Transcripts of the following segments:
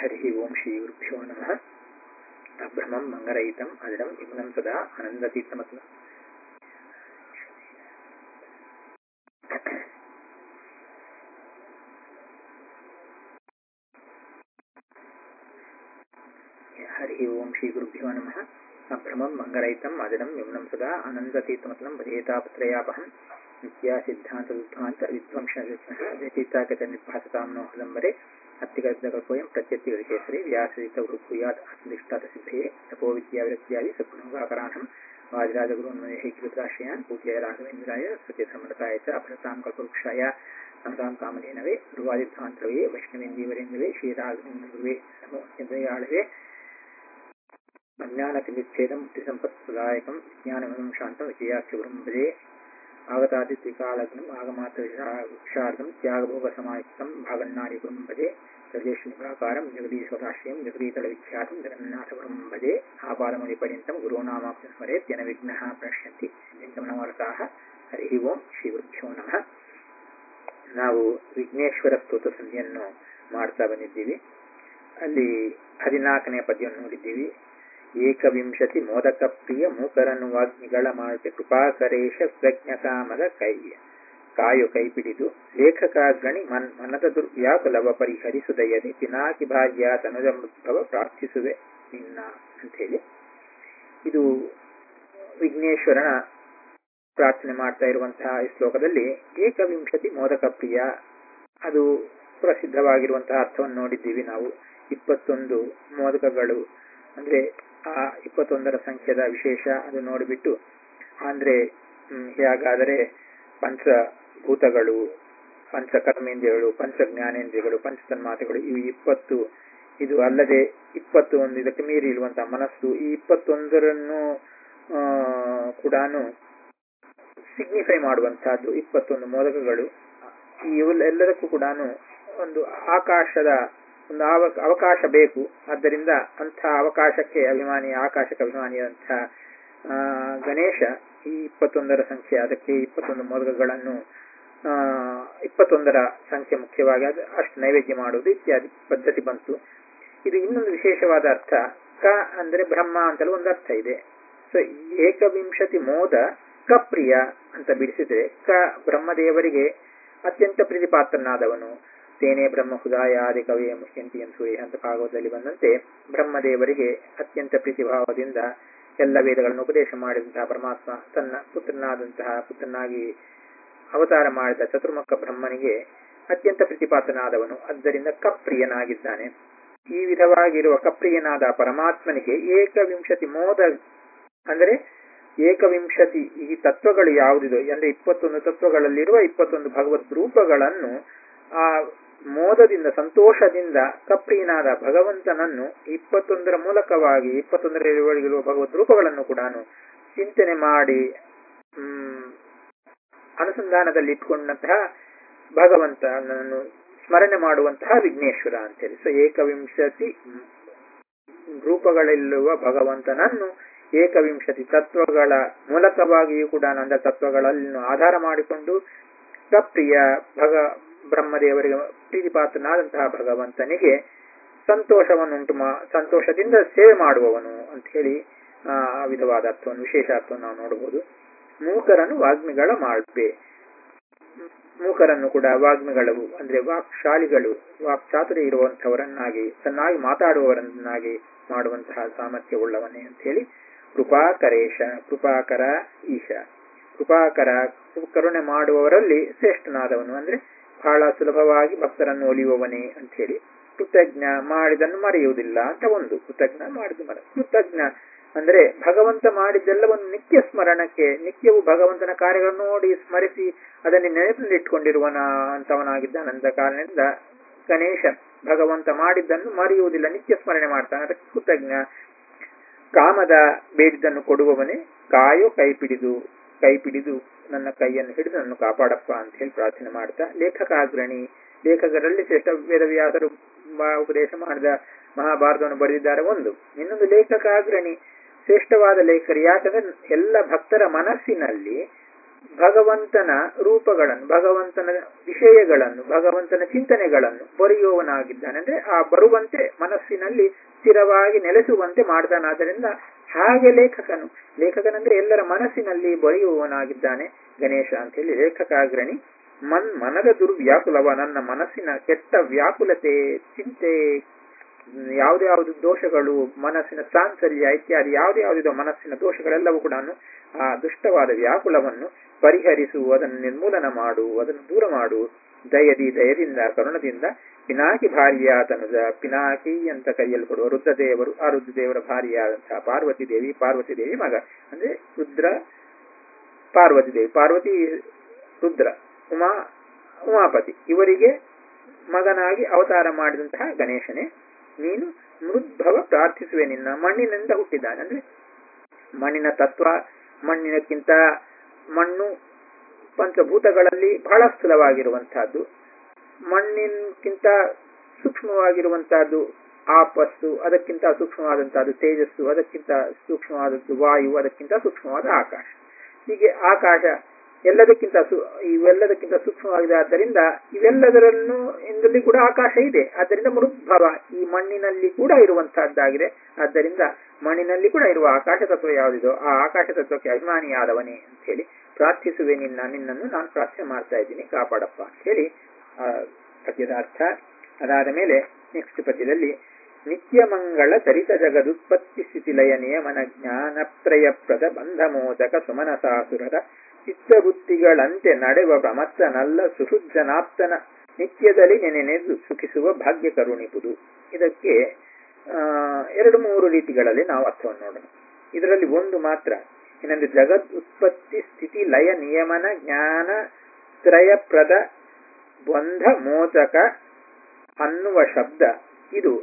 हरिः ओं श्रीगुरुभ्यो नमः अभ्रमं मङ्गरहितम् अजडं विपुलं सदा आनन्दतीर्थमतुलम् हरिः ओं श्रीगुरुभ्यो नमः अभ्रमं मङ्गरहितम् अजडं विमुनं सदा आनन्दतीर्थमतुलं भजेतापत्रयापहं नित्यासिद्धान्तदुद्धान्त विध्वंसव्यतीतागतनिर्भासतां नो हृदम्बरे अत्तिगतकल्पोऽयं प्रत्यत्तिगतकेसरे व्यासरितवृत्कुयात् आत्मनिष्ठातसिद्धये तपोविद्याविरक्त्यादि सद्गुणोगाकराणं वाजराजगुरोन्मयैः कृताश्रयान् पूज्याय राघवेन्द्राय सत्यधर्मरताय च अपरतां कल्पवृक्षाय नमतां कामधेनवे गुरुवादिध्वान्तरवे वैष्णवेन्दीवरेन्दवे श्रीराघवेन्द्रवे नमो चन्द्रयाळवे अज्ञानतिमिच्छेदं मुक्तिसम्पत्प्रदायकं ज्ञानमनं शान्तं विजयाख्यगुरुं भजे आगतादित्रिकालग्नम् आगमात्रविशार्दं त्यागभोगसमायुक्तं भागन्नारिगुरुं भजे प्रदेशनिभाकारं जगदीश्वराश्रयं जगदीतलविख्यातं जगन्नाथगुरुं भजे आपादमौलिपर्यन्तं गुरूणामाप्ति स्मरेत्यन विघ्नः प्रणश्यन्ति चिन्तमनवरताः ಹರಿ ಓಂ ಶ್ರೀ ಗುರುಭ್ಯೋ ನಮಃ ನಾವು ವಿಘ್ನೇಶ್ವರ ಸ್ತೋತ್ರ ಸಂಧಿಯನ್ನು ಮಾಡ್ತಾ ಬಂದಿದ್ದೀವಿ ಅಲ್ಲಿ ಹದಿನಾಲ್ಕನೇ ಪದ್ಯವನ್ನು ನೋಡಿದ್ದೀವಿ ಏಕವಿಂಶತಿ ಮೋದಕ ಪ್ರಿಯ ಮೂಕರನ್ನು ವಾಗ್ಮಿಗಳ ಮಾಡುತ್ತೆ ಕೃಪಾಕರೇಶ ಪ್ರಜ್ಞಕಾಮದ ಕೈ ಕಾಯು ಕೈ ಪಿಡಿದು ಲೇಖಕಾಗ್ರಣಿ ಮನ್ ಮನದ ದುರ್ವ್ಯಾಕುಲವ ಪರಿಹರಿಸುದಯದಿ ಪಿನಾಕಿ ಭಾಗ್ಯ ತನುಜ ಮೃದ್ಭವ ಪ್ರಾರ್ಥಿಸುವೆ ನಿನ್ನ ಅಂಥೇಳಿ ಇದು ವಿಘ್ನೇಶ್ವರನ ಪ್ರಾರ್ಥನೆ ಮಾಡ್ತಾ ಇರುವಂತಹ ಈ ಶ್ಲೋಕದಲ್ಲಿ ಏಕವಿಂಶತಿ ಮೋದಕ ಪ್ರಿಯ ಅದು ಪ್ರಸಿದ್ಧವಾಗಿರುವಂತಹ ಅರ್ಥವನ್ನು ನೋಡಿದ್ದೀವಿ ನಾವು ಇಪ್ಪತ್ತೊಂದು ಮೋದಕಗಳು ಅಂದ್ರೆ ಆ ಇಪ್ಪತ್ತೊಂದರ ಸಂಖ್ಯೆದ ವಿಶೇಷ ಅದು ನೋಡಿಬಿಟ್ಟು ಅಂದ್ರೆ ಹೇಗಾದರೆ ಪಂಚಭೂತಗಳು ಪಂಚಕರ್ಮೇಂದ್ರಿಯಗಳು ಪಂಚ ಜ್ಞಾನೇಂದ್ರಿಯಗಳು ಪಂಚತನ್ಮಾತೆಗಳು ಇವು ಇಪ್ಪತ್ತು ಇದು ಅಲ್ಲದೆ ಇಪ್ಪತ್ತು ಒಂದು ಇದಕ್ಕೆ ಮೀರಿ ಇರುವಂತಹ ಮನಸ್ಸು ಈ ಇಪ್ಪತ್ತೊಂದರನ್ನು ಕೂಡ ಸಿಗ್ನಿಫೈ ಮಾಡುವಂತಹದ್ದು ಇಪ್ಪತ್ತೊಂದು ಮೋದಕಗಳು ಇವೆಲ್ಲದಕ್ಕೂ ಕೂಡ ಒಂದು ಆಕಾಶದ ಒಂದು ಅವಕಾಶ ಬೇಕು ಆದ್ದರಿಂದ ಅಂಥ ಅವಕಾಶಕ್ಕೆ ಅಭಿಮಾನಿ ಆಕಾಶಕ್ಕೆ ಅಭಿಮಾನಿಯಾದಂಥ ಗಣೇಶ ಈ ಇಪ್ಪತ್ತೊಂದರ ಸಂಖ್ಯೆ ಅದಕ್ಕೆ ಇಪ್ಪತ್ತೊಂದು ಮೋದಕಗಳನ್ನು ಇಪ್ಪತ್ತೊಂದರ ಸಂಖ್ಯೆ ಮುಖ್ಯವಾಗಿ ಅದು ಅಷ್ಟು ನೈವೇದ್ಯ ಮಾಡುವುದು ಇತ್ಯಾದಿ ಪದ್ಧತಿ ಬಂತು ಇದು ಇನ್ನೊಂದು ವಿಶೇಷವಾದ ಅರ್ಥ ಕ ಅಂದ್ರೆ ಬ್ರಹ್ಮ ಅಂತಲೂ ಒಂದು ಅರ್ಥ ಇದೆ ಸೊ ಏಕವಿಂಶತಿ ಮೋದ ಕಪ್ರಿಯ ಅಂತ ಬಿಡಿಸಿದ್ರೆ ಕ ಬ್ರಹ್ಮದೇವರಿಗೆ ಅತ್ಯಂತ ಪ್ರೀತಿಪಾತ್ರನಾದವನು ತೇನೇ ಬ್ರಹ್ಮ ಹುದಾಯ ಆದಿ ಕವಿಯ ಮುಖ್ಯಂತಿ ಸೂರ್ಯ ಅಂತ ಭಾಗವತದಲ್ಲಿ ಬಂದಂತೆ ಬ್ರಹ್ಮದೇವರಿಗೆ ಅತ್ಯಂತ ಪ್ರೀತಿಭಾವದಿಂದ ಎಲ್ಲ ವೇದಗಳನ್ನು ಉಪದೇಶ ಮಾಡಿದಂತಹ ಪರಮಾತ್ಮ ತನ್ನ ಪುತ್ರನಾದಂತಹ ಪುತ್ರನಾಗಿ ಅವತಾರ ಮಾಡಿದ ಚತುರ್ಮುಖ ಬ್ರಹ್ಮನಿಗೆ ಅತ್ಯಂತ ಪ್ರೀತಿಪಾತ್ರನಾದವನು ಆದ್ದರಿಂದ ಕಪ್ರಿಯನಾಗಿದ್ದಾನೆ ಈ ವಿಧವಾಗಿರುವ ಕಪ್ರಿಯನಾದ ಪರಮಾತ್ಮನಿಗೆ ಏಕವಿಂಶತಿ ಮೋದ ಅಂದರೆ ಏಕವಿಂಶತಿ ಈ ತತ್ವಗಳು ಯಾವುದಿದೋ ಅಂದ್ರೆ ಇಪ್ಪತ್ತೊಂದು ತತ್ವಗಳಲ್ಲಿರುವ ಇಪ್ಪತ್ತೊಂದು ಭಗವದ್ ರೂಪಗಳನ್ನು ಆ ಮೋದದಿಂದ ಸಂತೋಷದಿಂದ ಕಪ್ರಿಯನಾದ ಭಗವಂತನನ್ನು ಇಪ್ಪತ್ತೊಂದರ ಮೂಲಕವಾಗಿ ಇಪ್ಪತ್ತೊಂದರಲ್ಲಿರುವ ಭಗವದ್ ರೂಪಗಳನ್ನು ಕೂಡ ಚಿಂತನೆ ಮಾಡಿ ಹ್ಮ್ ಅನುಸಂಧಾನದಲ್ಲಿ ಇಟ್ಕೊಂಡಂತಹ ಭಗವಂತನನ್ನು ಸ್ಮರಣೆ ಮಾಡುವಂತಹ ವಿಘ್ನೇಶ್ವರ ಅಂತೇಳಿ ಸೊ ಏಕವಿಂಶತಿ ರೂಪಗಳಲ್ಲಿರುವ ಭಗವಂತನನ್ನು ಏಕವಿಂಶತಿ ತತ್ವಗಳ ಮೂಲಕವಾಗಿಯೂ ಕೂಡ ನಂದ ತತ್ವಗಳನ್ನು ಆಧಾರ ಮಾಡಿಕೊಂಡು ಕಪ್ರಿಯ ಭಗ ಬ್ರಹ್ಮದೇವರಿಗೆ ಪ್ರೀತಿಪಾತ್ರನಾದಂತಹ ಭಗವಂತನಿಗೆ ಸಂತೋಷವನ್ನುಂಟು ಮಾ ಸಂತೋಷದಿಂದ ಸೇವೆ ಮಾಡುವವನು ಅಂತ ಹೇಳಿ ಆ ವಿಧವಾದ ಅರ್ಥವನ್ನು ವಿಶೇಷ ಅರ್ಥವನ್ನು ನಾವು ನೋಡಬಹುದು ಮೂಕರನ್ನು ವಾಗ್ಮಿಗಳ ಮಾಡ್ಬೆ ಮೂಕರನ್ನು ಕೂಡ ವಾಗ್ಮಿಗಳು ಅಂದ್ರೆ ವಾಕ್ಶಾಲಿಗಳು ವಾಕ್ ಚಾತುರ್ಯ ಇರುವಂತಹವರನ್ನಾಗಿ ಚೆನ್ನಾಗಿ ಮಾತಾಡುವವರನ್ನಾಗಿ ಮಾಡುವಂತಹ ಸಾಮರ್ಥ್ಯ ಉಳ್ಳವನೇ ಅಂತ ಹೇಳಿ ಕೃಪಾಕರೇಶ ಕೃಪಾಕರ ಈಶ ಕೃಪಾಕರ ಕರುಣೆ ಮಾಡುವವರಲ್ಲಿ ಶ್ರೇಷ್ಠನಾದವನು ಅಂದ್ರೆ ಬಹಳ ಸುಲಭವಾಗಿ ಭಕ್ತರನ್ನು ಒಲಿಯುವವನೇ ಅಂತ ಹೇಳಿ ಕೃತಜ್ಞ ಮಾಡಿದನ್ನು ಮರೆಯುವುದಿಲ್ಲ ಅಂತ ಒಂದು ಕೃತಜ್ಞ ಮಾಡಿದ ಮರ ಕೃತಜ್ಞ ಅಂದ್ರೆ ಭಗವಂತ ಮಾಡಿದ್ದೆಲ್ಲವನ್ನು ನಿತ್ಯ ಸ್ಮರಣಕ್ಕೆ ನಿತ್ಯವು ಭಗವಂತನ ಕಾರ್ಯಗಳನ್ನು ನೋಡಿ ಸ್ಮರಿಸಿ ಅದನ್ನು ನೆನಪಿನಲ್ಲಿ ಇಟ್ಕೊಂಡಿರುವನ ಅಂತವನಾಗಿದ್ದಾನಂತ ಕಾರಣದಿಂದ ಗಣೇಶ ಭಗವಂತ ಮಾಡಿದ್ದನ್ನು ಮರೆಯುವುದಿಲ್ಲ ನಿತ್ಯ ಸ್ಮರಣೆ ಮಾಡ್ತಾನೆ ಅದಕ್ಕೆ ಕೃತಜ್ಞ ಕಾಮದ ಬೇಡಿದ್ದನ್ನು ಕೊಡುವವನೇ ಕಾಯೋ ಕೈ ಪಿಡಿದು ಕೈ ಪಿಡಿದು ನನ್ನ ಕೈಯನ್ನು ಹಿಡಿದು ನನ್ನ ಕಾಪಾಡಪ್ಪ ಅಂತ ಹೇಳಿ ಪ್ರಾರ್ಥನೆ ಮಾಡ್ತಾ ಲೇಖಕಾಗ್ರಣಿ ಲೇಖಕರಲ್ಲಿ ಶ್ರೇಷ್ಠ ವೇದವ್ಯಾಸರು ಉಪದೇಶ ಮಾಡಿದ ಮಹಾಭಾರತವನ್ನು ಬರೆದಿದ್ದಾರೆ ಒಂದು ಇನ್ನೊಂದು ಲೇಖಕಾಗ್ರಣಿ ಶ್ರೇಷ್ಠವಾದ ಲೇಖಕರು ಯಾಕಂದ್ರೆ ಎಲ್ಲ ಭಕ್ತರ ಮನಸ್ಸಿನಲ್ಲಿ ಭಗವಂತನ ರೂಪಗಳನ್ನು ಭಗವಂತನ ವಿಷಯಗಳನ್ನು ಭಗವಂತನ ಚಿಂತನೆಗಳನ್ನು ಬರೆಯುವವನಾಗಿದ್ದಾನೆ ಅಂದ್ರೆ ಆ ಬರುವಂತೆ ಮನಸ್ಸಿನಲ್ಲಿ ಸ್ಥಿರವಾಗಿ ನೆಲೆಸುವಂತೆ ಮಾಡ್ತಾನಾದ್ದರಿಂದ ಹಾಗೆ ಲೇಖಕನು ಲೇಖಕನಂದ್ರೆ ಎಲ್ಲರ ಮನಸ್ಸಿನಲ್ಲಿ ಬರೆಯುವವನಾಗಿದ್ದಾನೆ ಗಣೇಶ ಅಂತ ಹೇಳಿ ಲೇಖಕಾಗ್ರಣಿ ಮನ್ ಮನದ ದುರ್ವ್ಯಾಕುಲವ ನನ್ನ ಮನಸ್ಸಿನ ಕೆಟ್ಟ ವ್ಯಾಕುಲತೆ ಚಿಂತೆ ಯಾವ್ದ್ಯಾವ್ದು ದೋಷಗಳು ಮನಸ್ಸಿನ ಸಾಂಚಲ್ಯ ಇತ್ಯಾದಿ ಯಾವ್ದ್ಯಾವ್ದಿದೋ ಮನಸ್ಸಿನ ದೋಷಗಳೆಲ್ಲವೂ ಕೂಡ ಆ ದುಷ್ಟವಾದ ವ್ಯಾಕುಲವನ್ನು ಪರಿಹರಿಸು ಅದನ್ನು ನಿರ್ಮೂಲನ ಮಾಡು ಅದನ್ನು ದೂರ ಮಾಡು ದಯದಿ ದಯದಿಂದ ಕರುಣದಿಂದ ಪಿನಾಕಿ ಭಾರ್ಯಾತನುಜ ಪಿನಾಕಿ ಅಂತ ಕರೆಯಲ್ಪಡುವ ರುದ್ರದೇವರು ಆ ರುದ್ರದೇವರ ಭಾರ್ಯಾದಂತಹ ಪಾರ್ವತಿ ದೇವಿ ಪಾರ್ವತಿ ದೇವಿ ಮಗ ಅಂದ್ರೆ ರುದ್ರ ಪಾರ್ವತಿ ದೇವಿ ಪಾರ್ವತಿ ರುದ್ರ ಉಮಾ ಉಮಾಪತಿ ಇವರಿಗೆ ಮಗನಾಗಿ ಅವತಾರ ಮಾಡಿದಂತಹ ಗಣೇಶನೇ ನೀನು ಮೃದ್ಭವ ಪ್ರಾರ್ಥಿಸುವೆ ನಿನ್ನ ಮಣ್ಣಿನಿಂದ ಹುಟ್ಟಿದ್ದಾನೆ ಅಂದ್ರೆ ಮಣ್ಣಿನ ತತ್ವ ಮಣ್ಣಿನಕ್ಕಿಂತ ಮಣ್ಣು ಪಂಚಭೂತಗಳಲ್ಲಿ ಬಹಳ ಸ್ಥೂಲವಾಗಿರುವಂತಹದ್ದು ಮಣ್ಣಿನಕ್ಕಿಂತ ಸೂಕ್ಷ್ಮವಾಗಿರುವಂತಹದ್ದು ಆಪಸ್ಸು ಅದಕ್ಕಿಂತ ಸೂಕ್ಷ್ಮವಾದಂತಹದ್ದು ತೇಜಸ್ಸು ಅದಕ್ಕಿಂತ ಸೂಕ್ಷ್ಮವಾದದ್ದು ವಾಯು ಅದಕ್ಕಿಂತ ಸೂಕ್ಷ್ಮವಾದ ಆಕಾಶ ಹೀಗೆ ಆಕಾಶ ಎಲ್ಲದಕ್ಕಿಂತ ಇವೆಲ್ಲದಕ್ಕಿಂತ ಸೂಕ್ಷ್ಮವಾಗಿದೆ ಆದ್ದರಿಂದ ಇವೆಲ್ಲದರನ್ನು ಇಂದಲ್ಲಿ ಕೂಡ ಆಕಾಶ ಇದೆ ಆದ್ದರಿಂದ ಮೃದ್ಭವ ಈ ಮಣ್ಣಿನಲ್ಲಿ ಕೂಡ ಇರುವಂತಹದ್ದಾಗಿದೆ ಆದ್ದರಿಂದ ಮಣ್ಣಿನಲ್ಲಿ ಕೂಡ ಇರುವ ಆಕಾಶ ತತ್ವ ಯಾವುದಿದೋ ಆ ಆಕಾಶ ತತ್ವಕ್ಕೆ ಅಭಿಮಾನಿಯಾದವನೇ ಅಂತ ಹೇಳಿ ಪ್ರಾರ್ಥಿಸುವೆ ನಿನ್ನ ನಿನ್ನನ್ನು ನಾನು ಪ್ರಾರ್ಥನೆ ಮಾಡ್ತಾ ಇದ್ದೀನಿ ಕಾಪಾಡಪ್ಪ ಅಂತ ಹೇಳಿ ಆ ಪದ್ಯದ ಅರ್ಥ ಅದಾದ ಮೇಲೆ ನೆಕ್ಸ್ಟ್ ಪದ್ಯದಲ್ಲಿ ನಿತ್ಯ ಮಂಗಳ ಚರಿತ ಜಗದುತ್ಪತ್ತಿ ಸ್ಥಿತಿಲಯ ನಿಯಮನ ಜ್ಞಾನತ್ರಯಪ್ರದ ಬಂಧ ಮೋದಕ ಸುಮನಸಾಸುರರ ಚಿತ್ತಬುತ್ತಿಗಳಂತೆ ನಡೆವ ಪ್ರಮತ್ತನಲ್ಲ ಸುಹೃಜ್ಜನಾಪ್ತನ ನಿತ್ಯದಲ್ಲಿ ನೆನೆನೆದು ಸುಖಿಸುವ ಭಾಗ್ಯ ಕರುಣಿಪುದು ಇದಕ್ಕೆ ಎರಡು ಮೂರು ರೀತಿಗಳಲ್ಲಿ ನಾವು ಅರ್ಥವನ್ನು ನೋಡೋಣ ಇದರಲ್ಲಿ ಒಂದು ಮಾತ್ರ ಏನಂದ್ರೆ ಜಗದ್ ಉತ್ಪತ್ತಿ ಸ್ಥಿತಿ ಲಯ ನಿಯಮನ ಜ್ಞಾನ ತ್ರಯಪ್ರದ ಬಂಧ ಮೋಚಕ ಅನ್ನುವ ಶಬ್ದ ಇದು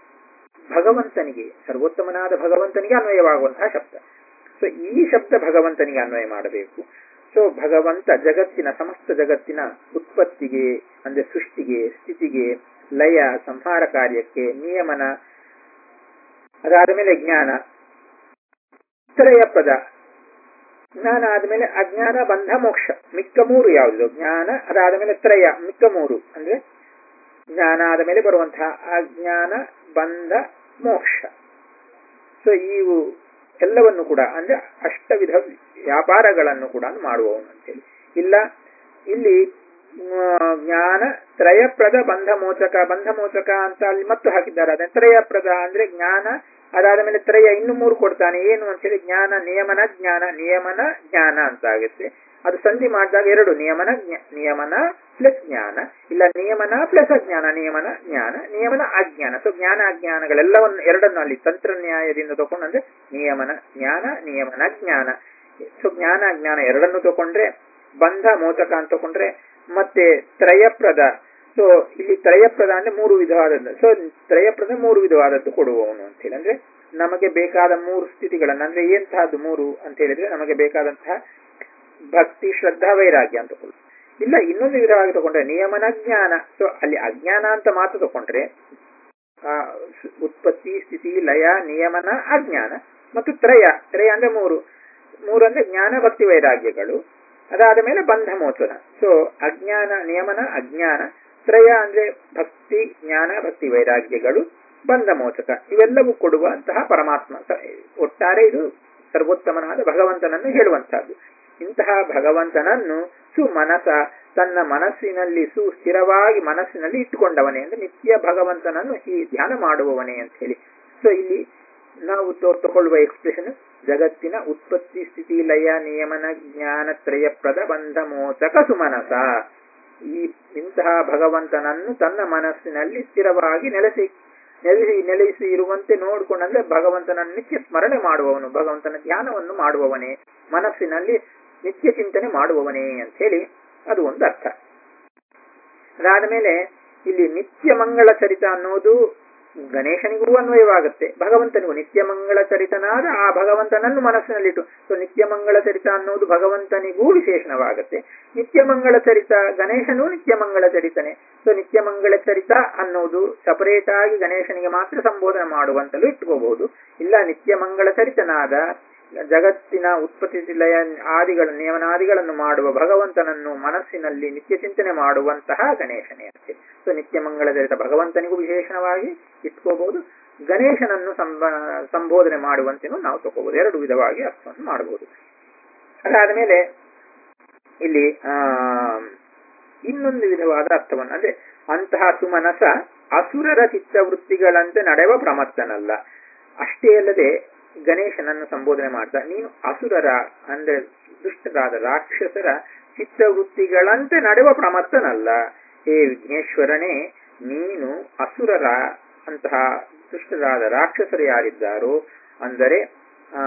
ಭಗವಂತನಿಗೆ ಸರ್ವೋತ್ತಮನಾದ ಭಗವಂತನಿಗೆ ಅನ್ವಯವಾಗುವಂತಹ ಶಬ್ದ ಸೊ ಈ ಶಬ್ದ ಭಗವಂತನಿಗೆ ಅನ್ವಯ ಮಾಡಬೇಕು ಸೊ ಭಗವಂತ ಜಗತ್ತಿನ ಸಮಸ್ತ ಜಗತ್ತಿನ ಉತ್ಪತ್ತಿಗೆ ಅಂದ್ರೆ ಸೃಷ್ಟಿಗೆ ಸ್ಥಿತಿಗೆ ಲಯ ಸಂಹಾರ ಕಾರ್ಯಕ್ಕೆ ನಿಯಮನ ಅದಾದ ಮೇಲೆ ಜ್ಞಾನ ತ್ರಯ ಪದ ಜ್ಞಾನ ಆದ್ಮೇಲೆ ಅಜ್ಞಾನ ಬಂಧ ಮೋಕ್ಷ ಮಿಕ್ಕ ಮೂರು ಯಾವುದು ಜ್ಞಾನ ಅದಾದ ಮೇಲೆ ತ್ರಯ ಮಿಕ್ಕ ಮೂರು ಅಂದ್ರೆ ಜ್ಞಾನ ಆದ ಮೇಲೆ ಬರುವಂತಹ ಅಜ್ಞಾನ ಬಂಧ ಮೋಕ್ಷ ಸೊ ಇವು ಎಲ್ಲವನ್ನು ಕೂಡ ಅಂದ್ರೆ ಅಷ್ಟವಿಧ ವ್ಯಾಪಾರಗಳನ್ನು ಕೂಡ ಮಾಡುವವನು ಅಂತೇಳಿ ಇಲ್ಲ ಇಲ್ಲಿ ಜ್ಞಾನ ತ್ರಯಪ್ರದ ಬಂಧ ಮೋಚಕ ಬಂಧ ಮೋಚಕ ಅಂತ ಅಲ್ಲಿ ಮತ್ತು ಹಾಕಿದ್ದಾರೆ ಅದೇ ತ್ರಯಪ್ರದ ಅಂದ್ರೆ ಜ್ಞಾನ ಅದಾದ ಮೇಲೆ ತ್ರಯ ಇನ್ನು ಮೂರು ಕೊಡ್ತಾನೆ ಏನು ಅಂತೇಳಿ ಜ್ಞಾನ ನಿಯಮನ ಜ್ಞಾನ ನಿಯಮನ ಜ್ಞಾನ ಅಂತ ಆಗುತ್ತೆ ಅದು ಸಂಧಿ ಮಾಡಿದಾಗ ಎರಡು ನಿಯಮನ ನಿಯಮನ ಪ್ಲಸ್ ಜ್ಞಾನ ಇಲ್ಲ ನಿಯಮನ ಪ್ಲಸ್ ಅಜ್ಞಾನ ನಿಯಮನ ಜ್ಞಾನ ನಿಯಮನ ಅಜ್ಞಾನ ಸೊ ಜ್ಞಾನ ಅಜ್ಞಾನಗಳೆಲ್ಲವನ್ನು ಎರಡನ್ನು ಅಲ್ಲಿ ತಂತ್ರ ನ್ಯಾಯದಿಂದ ತಗೊಂಡ್ರೆ ನಿಯಮನ ಜ್ಞಾನ ನಿಯಮನ ಜ್ಞಾನ ಸೊ ಜ್ಞಾನ ಅಜ್ಞಾನ ಎರಡನ್ನು ತಗೊಂಡ್ರೆ ಬಂಧ ಮೋಚಕ ಅಂತ ತಗೊಂಡ್ರೆ ಮತ್ತೆ ತ್ರಯಪ್ರದ ಸೊ ಇಲ್ಲಿ ತ್ರಯಪ್ರದ ಅಂದ್ರೆ ಮೂರು ವಿಧವಾದದ್ದು ಸೊ ತ್ರಯಪ್ರದ ಮೂರು ವಿಧವಾದದ್ದು ಕೊಡುವವನು ಅಂತ ಹೇಳಿ ಅಂದ್ರೆ ನಮಗೆ ಬೇಕಾದ ಮೂರು ಸ್ಥಿತಿಗಳನ್ನ ಅಂದ್ರೆ ಎಂತಹದ್ದು ಮೂರು ಅಂತ ಹೇಳಿದ್ರೆ ನಮಗೆ ಬೇಕಾದಂತಹ ಭಕ್ತಿ ಶ್ರದ್ಧಾ ವೈರಾಗ್ಯ ಅಂತ ತಗೊಳ್ಳಿ ಇಲ್ಲ ಇನ್ನೊಂದು ವಿಧವಾಗಿ ತಗೊಂಡ್ರೆ ನಿಯಮನ ಜ್ಞಾನ ಸೊ ಅಲ್ಲಿ ಅಜ್ಞಾನ ಅಂತ ಮಾತು ತಗೊಂಡ್ರೆ ಆ ಉತ್ಪತ್ತಿ ಸ್ಥಿತಿ ಲಯ ನಿಯಮನ ಅಜ್ಞಾನ ಮತ್ತು ತ್ರಯ ತ್ರಯ ಅಂದ್ರೆ ಮೂರು ಮೂರು ಅಂದ್ರೆ ಜ್ಞಾನ ಭಕ್ತಿ ವೈರಾಗ್ಯಗಳು ಅದಾದ ಮೇಲೆ ಬಂಧ ಮೋಚನ ಸೊ ಅಜ್ಞಾನ ನಿಯಮನ ಅಜ್ಞಾನ ತ್ರಯ ಅಂದ್ರೆ ಭಕ್ತಿ ಜ್ಞಾನ ಭಕ್ತಿ ವೈರಾಗ್ಯಗಳು ಬಂಧ ಮೋಚಕ ಇವೆಲ್ಲವೂ ಕೊಡುವಂತಹ ಪರಮಾತ್ಮ ಒಟ್ಟಾರೆ ಇದು ಸರ್ವೋತ್ತಮನಾದ ಭಗವಂತನನ್ನು ಹೇಳುವಂತಹದ್ದು ಇಂತಹ ಭಗವಂತನನ್ನು ಸುಮನಸ ತನ್ನ ಮನಸ್ಸಿನಲ್ಲಿ ಸುಸ್ಥಿರವಾಗಿ ಮನಸ್ಸಿನಲ್ಲಿ ಇಟ್ಟುಕೊಂಡವನೇ ಅಂದ್ರೆ ನಿತ್ಯ ಭಗವಂತನನ್ನು ಈ ಧ್ಯಾನ ಮಾಡುವವನೇ ಅಂತ ಹೇಳಿ ಸೊ ಇಲ್ಲಿ ನಾವು ತಗೊಳ್ಳುವ ಎಕ್ಸ್ಪ್ರೆಷನ್ ಜಗತ್ತಿನ ಉತ್ಪತ್ತಿ ಸ್ಥಿತಿ ಲಯ ನಿಯಮನ ಜ್ಞಾನ ತ್ರಯಪ್ರದ ಬಂಧ ಮೋಚಕ ಸುಮನಸ ಈ ಇಂತಹ ಭಗವಂತನನ್ನು ತನ್ನ ಮನಸ್ಸಿನಲ್ಲಿ ಸ್ಥಿರವಾಗಿ ನೆಲೆಸಿ ನೆಲೆಸಿ ನೆಲೆಸಿ ಇರುವಂತೆ ನೋಡಿಕೊಂಡಂದ್ರೆ ಭಗವಂತನನ್ನು ನಿತ್ಯ ಸ್ಮರಣೆ ಮಾಡುವವನು ಭಗವಂತನ ಧ್ಯಾನವನ್ನು ಮಾಡುವವನೇ ಮನಸ್ಸಿನಲ್ಲಿ ನಿತ್ಯ ಚಿಂತನೆ ಮಾಡುವವನೇ ಅಂತ ಹೇಳಿ ಅದು ಒಂದು ಅರ್ಥ ಅದಾದ ಮೇಲೆ ಇಲ್ಲಿ ನಿತ್ಯ ಮಂಗಳ ಚರಿತ ಅನ್ನೋದು ಗಣೇಶನಿಗೂ ಅನ್ವಯವಾಗುತ್ತೆ ಭಗವಂತನಿಗೂ ನಿತ್ಯ ಮಂಗಳ ಚರಿತನಾದ ಆ ಭಗವಂತನನ್ನು ಮನಸ್ಸಿನಲ್ಲಿಟ್ಟು ಸೊ ನಿತ್ಯ ಮಂಗಳ ಚರಿತ ಅನ್ನೋದು ಭಗವಂತನಿಗೂ ವಿಶೇಷಣವಾಗುತ್ತೆ ನಿತ್ಯ ಮಂಗಳ ಚರಿತ ಗಣೇಶನೂ ನಿತ್ಯ ಮಂಗಳ ಚರಿತನೆ ಸೊ ನಿತ್ಯ ಮಂಗಳ ಚರಿತ ಅನ್ನೋದು ಸಪರೇಟ್ ಆಗಿ ಗಣೇಶನಿಗೆ ಮಾತ್ರ ಸಂಬೋಧನೆ ಮಾಡುವಂತಲೂ ಇಟ್ಕೋಬಹುದು ಇಲ್ಲ ನಿತ್ಯ ಮಂಗಳ ಚರಿತನಾದ ಜಗತ್ತಿನ ಉತ್ಪತ್ತಿ ಲಯ ಆದಿಗಳ ನಿಯಮನಾದಿಗಳನ್ನು ಮಾಡುವ ಭಗವಂತನನ್ನು ಮನಸ್ಸಿನಲ್ಲಿ ನಿತ್ಯ ಚಿಂತನೆ ಮಾಡುವಂತಹ ಗಣೇಶನೇ ಅಂತೆ ಸೊ ನಿತ್ಯ ಮಂಗಳದರಿತ ಭಗವಂತನಿಗೂ ವಿಶೇಷಣವಾಗಿ ಇಟ್ಕೋಬಹುದು ಗಣೇಶನನ್ನು ಸಂಬ ಸಂಬೋಧನೆ ಮಾಡುವಂತೆನೂ ನಾವು ತಗೋಬಹುದು ಎರಡು ವಿಧವಾಗಿ ಅರ್ಥವನ್ನು ಮಾಡಬಹುದು ಅದಾದ ಮೇಲೆ ಇಲ್ಲಿ ಆ ಇನ್ನೊಂದು ವಿಧವಾದ ಅರ್ಥವನ್ನು ಅಂದ್ರೆ ಅಂತಹ ಸುಮನಸ ಅಸುರರ ಚಿತ್ತವೃತ್ತಿಗಳಂತೆ ನಡೆವ ಪ್ರಮತ್ತನಲ್ಲ ಅಷ್ಟೇ ಅಲ್ಲದೆ ಗಣೇಶನನ್ನು ಸಂಬೋಧನೆ ಮಾಡ್ತಾ ನೀನು ಅಸುರರ ಅಂದ್ರೆ ದುಷ್ಟರಾದ ರಾಕ್ಷಸರ ಚಿತ್ತವೃತ್ತಿಗಳಂತೆ ನಡೆವ ಪ್ರಮತ್ತನಲ್ಲ ಹೇ ವಿಘ್ನೇಶ್ವರನೇ ನೀನು ಅಸುರರ ಅಂತಹ ದುಷ್ಟರಾದ ರಾಕ್ಷಸರು ಯಾರಿದ್ದಾರೋ ಅಂದರೆ ಆ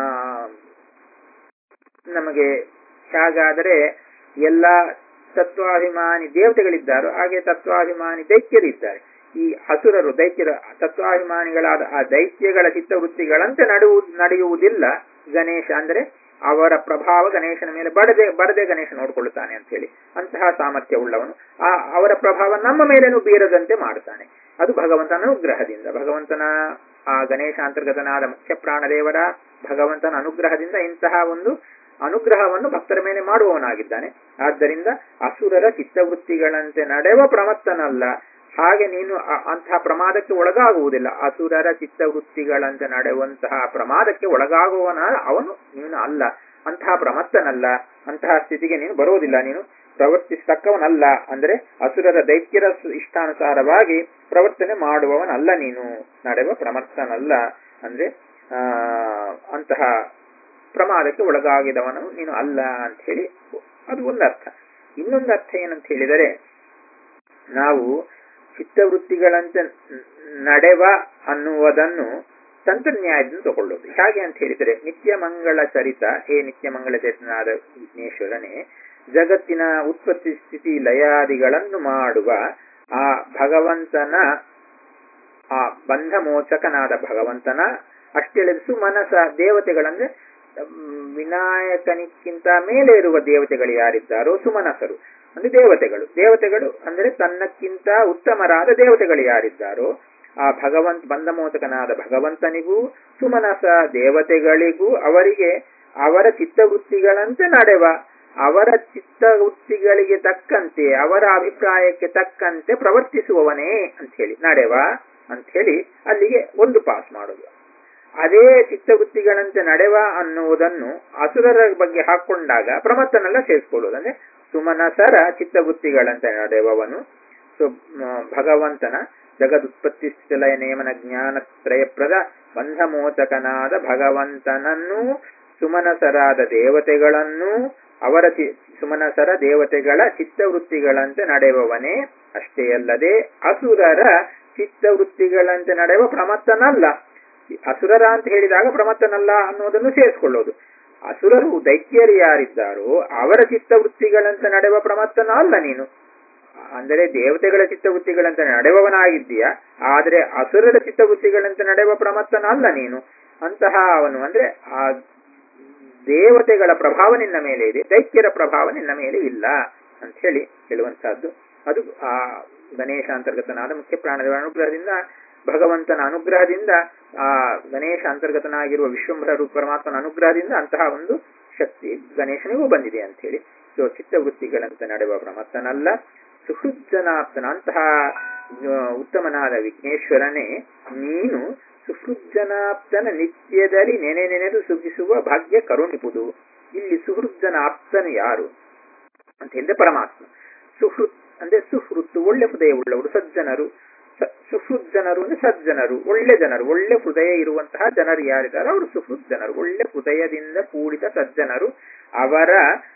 ನಮಗೆ ಹೇಗಾದರೆ ಎಲ್ಲ ತತ್ವಾಭಿಮಾನಿ ದೇವತೆಗಳಿದ್ದಾರೋ ಹಾಗೆ ತತ್ವಾಭಿಮಾನಿ ದೈತ್ಯರಿದ್ದಾರೆ ಈ ಹಸುರರು ದೈತ್ಯರ ತತ್ವಾಭಿಮಾನಿಗಳಾದ ಆ ದೈತ್ಯಗಳ ಚಿತ್ತವೃತ್ತಿಗಳಂತೆ ನಡುವು ನಡೆಯುವುದಿಲ್ಲ ಗಣೇಶ ಅಂದರೆ ಅವರ ಪ್ರಭಾವ ಗಣೇಶನ ಮೇಲೆ ಬಡದೆ ಬರದೆ ಗಣೇಶ ನೋಡಿಕೊಳ್ಳುತ್ತಾನೆ ಅಂತ ಹೇಳಿ ಅಂತಹ ಸಾಮರ್ಥ್ಯ ಉಳ್ಳವನು ಆ ಅವರ ಪ್ರಭಾವ ನಮ್ಮ ಮೇಲೇನು ಬೀರದಂತೆ ಮಾಡುತ್ತಾನೆ ಅದು ಭಗವಂತನ ಅನುಗ್ರಹದಿಂದ ಭಗವಂತನ ಆ ಗಣೇಶ ಅಂತರ್ಗತನಾದ ಮುಖ್ಯ ಪ್ರಾಣದೇವರ ಭಗವಂತನ ಅನುಗ್ರಹದಿಂದ ಇಂತಹ ಒಂದು ಅನುಗ್ರಹವನ್ನು ಭಕ್ತರ ಮೇಲೆ ಮಾಡುವವನಾಗಿದ್ದಾನೆ ಆದ್ದರಿಂದ ಅಸುರರ ಚಿತ್ತವೃತ್ತಿಗಳಂತೆ ನಡೆವ ಪ್ರಮತ್ತನಲ್ಲ ಹಾಗೆ ನೀನು ಅಂತಹ ಪ್ರಮಾದಕ್ಕೆ ಒಳಗಾಗುವುದಿಲ್ಲ ಅಸುರರ ಚಿತ್ತವೃತ್ತಿಗಳಂತೆ ನಡೆಯುವಂತಹ ಪ್ರಮಾದಕ್ಕೆ ಒಳಗಾಗುವವನ ಅವನು ನೀನು ಅಲ್ಲ ಅಂತಹ ಪ್ರಮತ್ತನಲ್ಲ ಅಂತಹ ಸ್ಥಿತಿಗೆ ನೀನು ಬರುವುದಿಲ್ಲ ನೀನು ಪ್ರವರ್ತಿಸತಕ್ಕವನಲ್ಲ ಅಂದ್ರೆ ಅಸುರರ ದೈತ್ಯರ ಇಷ್ಟಾನುಸಾರವಾಗಿ ಪ್ರವರ್ತನೆ ಮಾಡುವವನಲ್ಲ ನೀನು ನಡೆಯುವ ಪ್ರಮತ್ತನಲ್ಲ ಅಂದ್ರೆ ಆ ಅಂತಹ ಪ್ರಮಾದಕ್ಕೆ ಒಳಗಾಗಿದವನು ನೀನು ಅಲ್ಲ ಅಂತ ಹೇಳಿ ಅದು ಒಂದು ಅರ್ಥ ಇನ್ನೊಂದು ಅರ್ಥ ಏನಂತ ಹೇಳಿದರೆ ನಾವು ಚಿತ್ತವೃತ್ತಿಗಳಂತೆ ನಡೆವ ಅನ್ನುವುದನ್ನು ತಂತ್ರನ್ಯಾಯದಿಂದ ತಗೊಳ್ಳೋದು ಹೇಗೆ ಅಂತ ಹೇಳಿದರೆ ನಿತ್ಯ ಮಂಗಳ ಚರಿತ ಹೇ ನಿತ್ಯ ಮಂಗಳ ಚರಿತನಾದ ವಿಘ್ನೇಶ್ವರನೇ ಜಗತ್ತಿನ ಉತ್ಪತ್ತಿ ಸ್ಥಿತಿ ಲಯಾದಿಗಳನ್ನು ಮಾಡುವ ಆ ಭಗವಂತನ ಆ ಬಂಧ ಮೋಚಕನಾದ ಭಗವಂತನ ಅಷ್ಟೇ ಸುಮನಸ ದೇವತೆಗಳಂದ್ರೆ ವಿನಾಯಕನಿಕ್ಕಿಂತ ಮೇಲೆ ಇರುವ ದೇವತೆಗಳು ಯಾರಿದ್ದಾರೋ ಸುಮನಸರು ಅಂದ್ರೆ ದೇವತೆಗಳು ದೇವತೆಗಳು ಅಂದ್ರೆ ತನ್ನಕ್ಕಿಂತ ಉತ್ತಮರಾದ ದೇವತೆಗಳು ಯಾರಿದ್ದಾರೋ ಆ ಭಗವಂತ ಬಂಧಮೋಚಕನಾದ ಭಗವಂತನಿಗೂ ಸುಮನಸ ದೇವತೆಗಳಿಗೂ ಅವರಿಗೆ ಅವರ ಚಿತ್ತವೃತ್ತಿಗಳಂತೆ ನಡೆವ ಅವರ ಚಿತ್ತವೃತ್ತಿಗಳಿಗೆ ತಕ್ಕಂತೆ ಅವರ ಅಭಿಪ್ರಾಯಕ್ಕೆ ತಕ್ಕಂತೆ ಪ್ರವರ್ತಿಸುವವನೇ ಅಂತ ಹೇಳಿ ನಡೆವ ಅಂತ ಹೇಳಿ ಅಲ್ಲಿಗೆ ಒಂದು ಪಾಸ್ ಮಾಡೋದು ಅದೇ ಚಿತ್ತವೃತ್ತಿಗಳಂತೆ ನಡೆವ ಅನ್ನುವುದನ್ನು ಅಸುರರ ಬಗ್ಗೆ ಹಾಕೊಂಡಾಗ ಪ್ರಮತ್ತನೆಲ್ಲ ಸೇರಿಸ್ಕೊಳ್ಳೋದು ಅಂದ್ರೆ ಸುಮನಸರ ಚಿತ್ತವೃತ್ತಿಗಳಂತೆ ನಡೆಯುವವನು ಸೊ ಭಗವಂತನ ಜಗದುತ್ಪತ್ತಿ ಸ್ಥಿತಿಲಯ ನೇಮನ ಜ್ಞಾನ ತ್ರಯಪ್ರದ ಬಂಧಮೋಚಕನಾದ ಭಗವಂತನನ್ನು ಸುಮನಸರಾದ ದೇವತೆಗಳನ್ನು ಅವರ ಸುಮನಸರ ದೇವತೆಗಳ ಚಿತ್ತವೃತ್ತಿಗಳಂತೆ ನಡೆಯುವವನೇ ಅಷ್ಟೇ ಅಲ್ಲದೆ ಅಸುರರ ಚಿತ್ತವೃತ್ತಿಗಳಂತೆ ನಡೆಯುವ ಪ್ರಮತ್ತನಲ್ಲ ಅಸುರರ ಅಂತ ಹೇಳಿದಾಗ ಪ್ರಮತ್ತನಲ್ಲ ಅನ್ನೋದನ್ನು ಸೇರಿಸ್ಕೊಳ್ಳೋದು ಅಸುರರು ದೈತ್ಯರು ಯಾರಿದ್ದಾರೋ ಅವರ ಚಿತ್ತವೃತ್ತಿಗಳಂತೆ ನಡೆಯುವ ಪ್ರಮತ್ತನ ಅಲ್ಲ ನೀನು ಅಂದರೆ ದೇವತೆಗಳ ಚಿತ್ತವೃತ್ತಿಗಳಂತೆ ನಡೆಯುವವನಾಗಿದ್ದೀಯ ಆದರೆ ಅಸುರರ ಚಿತ್ತವೃತ್ತಿಗಳಂತೆ ನಡೆಯುವ ಪ್ರಮತ್ತನ ಅಲ್ಲ ನೀನು ಅಂತಹ ಅವನು ಅಂದ್ರೆ ಆ ದೇವತೆಗಳ ಪ್ರಭಾವ ನಿನ್ನ ಮೇಲೆ ಇದೆ ದೈತ್ಯರ ಪ್ರಭಾವ ನಿನ್ನ ಮೇಲೆ ಇಲ್ಲ ಅಂತ ಹೇಳಿ ಹೇಳುವಂತಹದ್ದು ಅದು ಆ ಗಣೇಶ ಅಂತರ್ಗತನಾದ ಮುಖ್ಯ ಪ್ರಾಣದೇವರ ಅನುಗ್ರಹದಿಂದ ಭಗವಂತನ ಅನುಗ್ರಹದಿಂದ ಆ ಗಣೇಶ ಅಂತರ್ಗತನಾಗಿರುವ ವಿಶ್ವಂಭರ ರೂಪ ಪರಮಾತ್ಮನ ಅನುಗ್ರಹದಿಂದ ಅಂತಹ ಒಂದು ಶಕ್ತಿ ಗಣೇಶನಿಗೂ ಬಂದಿದೆ ಅಂತ ಹೇಳಿ ಸೊ ಚಿತ್ತವೃತ್ತಿಗಳಂತೆ ನಡೆಯುವ ಪ್ರಮತ್ತನಲ್ಲ ಸುಹೃಜ್ಜನಾಪ್ತನ ಅಂತಹ ಉತ್ತಮನಾದ ವಿಘ್ನೇಶ್ವರನೇ ನೀನು ಸುಹೃಜ್ಜನಾಪ್ತನ ನಿತ್ಯದಲ್ಲಿ ನೆನೆ ನೆನೆದು ಸುಖಿಸುವ ಭಾಗ್ಯ ಕರುಣಿಪುದು ಇಲ್ಲಿ ಸುಹೃಜ್ಜನಾಪ್ತನು ಯಾರು ಅಂತ ಹೇಳಿದ್ರೆ ಪರಮಾತ್ಮ ಸುಹೃತ್ ಅಂದ್ರೆ ಸುಹೃತ್ತು ಒಳ್ಳೆ ಹೃದಯ ಉಳ್ಳವರು ಸಜ್ಜನರು ಸುಹೃತ್ ಜನರು ಅಂದ್ರೆ ಸಜ್ಜನರು ಒಳ್ಳೆ ಜನರು ಒಳ್ಳೆ ಹೃದಯ ಇರುವಂತಹ ಜನರು ಯಾರಿದ್ದಾರೆ ಅವರು ಸುಹೃತ್ ಜನರು ಒಳ್ಳೆ ಹೃದಯದಿಂದ ಕೂಡಿದ ಸಜ್ಜನರು ಅವರ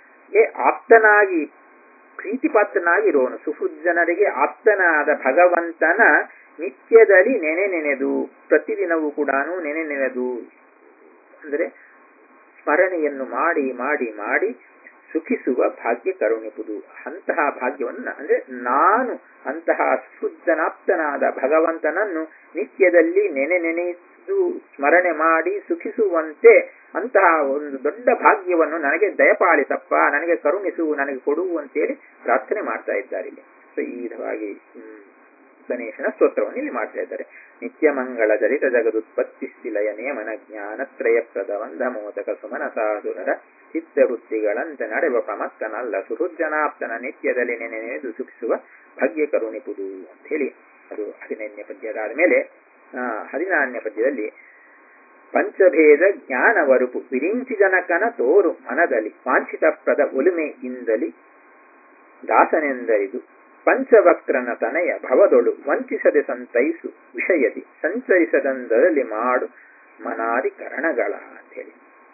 ಆಪ್ತನಾಗಿ ಪ್ರೀತಿಪಾತ್ರನಾಗಿರುವನು ಸುಹೃತ್ ಜನರಿಗೆ ಆಪ್ತನಾದ ಭಗವಂತನ ನಿತ್ಯದಲ್ಲಿ ನೆನೆ ನೆನೆದು ಪ್ರತಿದಿನವೂ ಕೂಡ ನೆನೆ ನೆನೆದು ಅಂದರೆ ಸ್ಮರಣೆಯನ್ನು ಮಾಡಿ ಮಾಡಿ ಮಾಡಿ ಸುಖಿಸುವ ಭಾಗ್ಯ ಕರುಣಿಪುದು ಅಂತಹ ಭಾಗ್ಯವನ್ನು ಅಂದ್ರೆ ನಾನು ಅಂತಹ ಸುಜ್ಜನಾಪ್ತನಾದ ಭಗವಂತನನ್ನು ನಿತ್ಯದಲ್ಲಿ ನೆನೆ ನೆನೆದು ಸ್ಮರಣೆ ಮಾಡಿ ಸುಖಿಸುವಂತೆ ಅಂತಹ ಒಂದು ದೊಡ್ಡ ಭಾಗ್ಯವನ್ನು ನನಗೆ ದಯಪಾಲಿಸಪ್ಪ ನನಗೆ ಕರುಣಿಸು ನನಗೆ ಕೊಡು ಅಂತೇಳಿ ಪ್ರಾರ್ಥನೆ ಮಾಡ್ತಾ ಇದ್ದಾರೆ ಇಲ್ಲಿ ಸೊ ಈ ವಿಧವಾಗಿ ಗಣೇಶನ ಸ್ತೋತ್ರವನ್ನು ಇಲ್ಲಿ ಮಾಡ್ತಾ ಇದ್ದಾರೆ ನಿತ್ಯ ಮಂಗಳ ಜರಿತ ಜಗದುತ್ಪತ್ತಿ ಸ್ಥಿಲಯ ನೇಮನ ಜ್ಞಾನತ್ರಯ ಪ್ರದ ವಂದ ಮೋದಕ ಸುಮನ ಸಾಧುರರ ಚಿತ್ತವೃತ್ತಿಗಳಂತೆ ನಡೆವ ಪ್ರಮತ್ತನಲ್ಲ ಸುಹೃಜ್ಜನಾಪ್ತನ ನಿತ್ಯದಲ್ಲಿ ನೆನೆದು ಸುಖಿಸುವ ಭಾಗ್ಯ ಕರುಣಿಪುದು ಅಂತ ಹೇಳಿ ಅದು ಹದಿನೈದನೇ ಪದ್ಯ ಅದಾದ ಮೇಲೆ ಹದಿನಾರನೇ ಪದ್ಯದಲ್ಲಿ ಪಂಚಭೇದ ಜ್ಞಾನವರುಪು ವಿರಿಂಚಿ ಜನಕನ ತೋರು ಮನದಲ್ಲಿ ವಾಂಛಿತ ಪ್ರದ ಒಲುಮೆಯಿಂದಲಿ ದಾಸನೆಂದರಿದು ಪಂಚವಕ್ರನ ತನಯ ಭವದೊಳು ವಂಚಿಸದೆ ಸಂತೈಸು ವಿಷಯದಿ ಸಂಚರಿಸದಂದರಲ್ಲಿ ಮಾಡು ಮನಾದಿ ಕರಣಗಳ ಅಂತೇಳಿ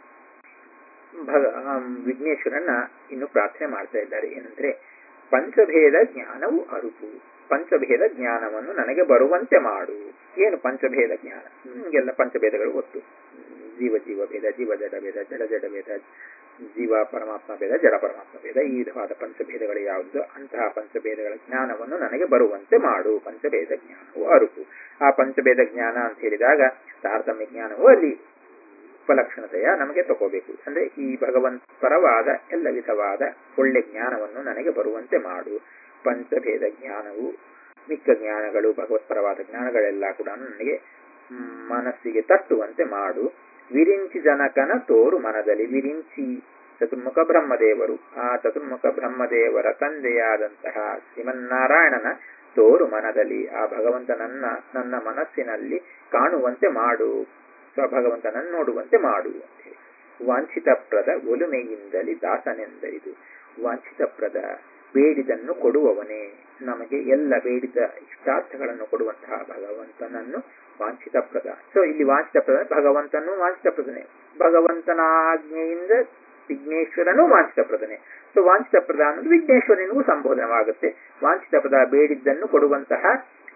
ಭಗ ವಿಘ್ನೇಶ್ವರನ್ನ ಇನ್ನು ಪ್ರಾರ್ಥನೆ ಮಾಡ್ತಾ ಇದ್ದಾರೆ ಏನಂದ್ರೆ ಪಂಚಭೇದ ಜ್ಞಾನವು ಅರುಪು ಪಂಚಭೇದ ಜ್ಞಾನವನ್ನು ನನಗೆ ಬರುವಂತೆ ಮಾಡು ಏನು ಪಂಚಭೇದ ಜ್ಞಾನ ನಿಮಗೆಲ್ಲ ಪಂಚಭೇದಗಳು ಗೊತ್ತು ಜೀವ ಜೀವ ಭೇದ ಜೀವ ಜಡ ಭೇದ ಜಡ ಜಡ ಭೇದ ಜೀವ ಪರಮಾತ್ಮ ಭೇದ ಜಡ ಪರಮಾತ್ಮ ಭೇದ ಈ ವಿಧವಾದ ಪಂಚಭೇದಗಳು ಯಾವುದು ಅಂತಹ ಪಂಚಭೇದಗಳ ಜ್ಞಾನವನ್ನು ನನಗೆ ಬರುವಂತೆ ಮಾಡು ಪಂಚಭೇದ ಜ್ಞಾನವು ಅರುಪು ಆ ಪಂಚಭೇದ ಜ್ಞಾನ ಅಂತ ಹೇಳಿದಾಗ ತಾರತಮ್ಯ ಜ್ಞಾನವು ಅಲ್ಲಿ ಉಪಲಕ್ಷಣತೆಯ ನಮಗೆ ತಗೋಬೇಕು ಅಂದ್ರೆ ಈ ಭಗವಂತ ಪರವಾದ ಎಲ್ಲ ವಿಧವಾದ ಒಳ್ಳೆ ಜ್ಞಾನವನ್ನು ನನಗೆ ಬರುವಂತೆ ಮಾಡು ಪಂಚಭೇದ ಜ್ಞಾನವು ಮಿಕ್ಕ ಜ್ಞಾನಗಳು ಭಗವತ್ಪರವಾದ ಜ್ಞಾನಗಳೆಲ್ಲ ಕೂಡ ನನಗೆ ಮನಸ್ಸಿಗೆ ತಟ್ಟುವಂತೆ ಮಾಡು ವಿರಿಂಚಿ ಜನಕನ ತೋರು ಮನದಲ್ಲಿ ವಿರಿಂಚಿ ಚತುರ್ಮುಖ ಬ್ರಹ್ಮದೇವರು ಆ ಚತುರ್ಮುಖ ಬ್ರಹ್ಮದೇವರ ತಂದೆಯಾದಂತಹ ಶ್ರೀಮನ್ನಾರಾಯಣನ ತೋರು ಮನದಲ್ಲಿ ಆ ಭಗವಂತನನ್ನ ನನ್ನ ಮನಸ್ಸಿನಲ್ಲಿ ಕಾಣುವಂತೆ ಮಾಡು ಭಗವಂತನನ್ನು ನೋಡುವಂತೆ ಮಾಡು ಅಂತೇಳಿ ವಾಂಛಿತ ಪ್ರದ ಒಲುಮೆಯಿಂದಲೇ ದಾಸನೆಂದರಿದು ವಾಂಛಿತ ಪ್ರದ ಬೇಡಿದನ್ನು ಕೊಡುವವನೇ ನಮಗೆ ಎಲ್ಲ ಬೇಡಿದ ಇಷ್ಟಾರ್ಥಗಳನ್ನು ಕೊಡುವಂತಹ ಭಗವಂತನನ್ನು ವಾಂಛಿತ ಪ್ರದ ಸೊ ಇಲ್ಲಿ ವಾಂಛಿತ ಪ್ರದ ಭಗವಂತನು ವಾಂಛಿತ ಪ್ರದನೆ ಭಗವಂತನ ಆಜ್ಞೆಯಿಂದ ವಿಘ್ನೇಶ್ವರನು ವಾಂಛಿತ ಪ್ರದನೆ ಸೊ ವಾಂಛಿತ ಪ್ರದ ಅನ್ನೋದು ವಿಘ್ನೇಶ್ವರನಿಗೂ ಸಂಬೋಧನವಾಗುತ್ತೆ ವಾಂಛಿತ ಪದ ಬೇಡಿದ್ದನ್ನು ಕೊಡುವಂತಹ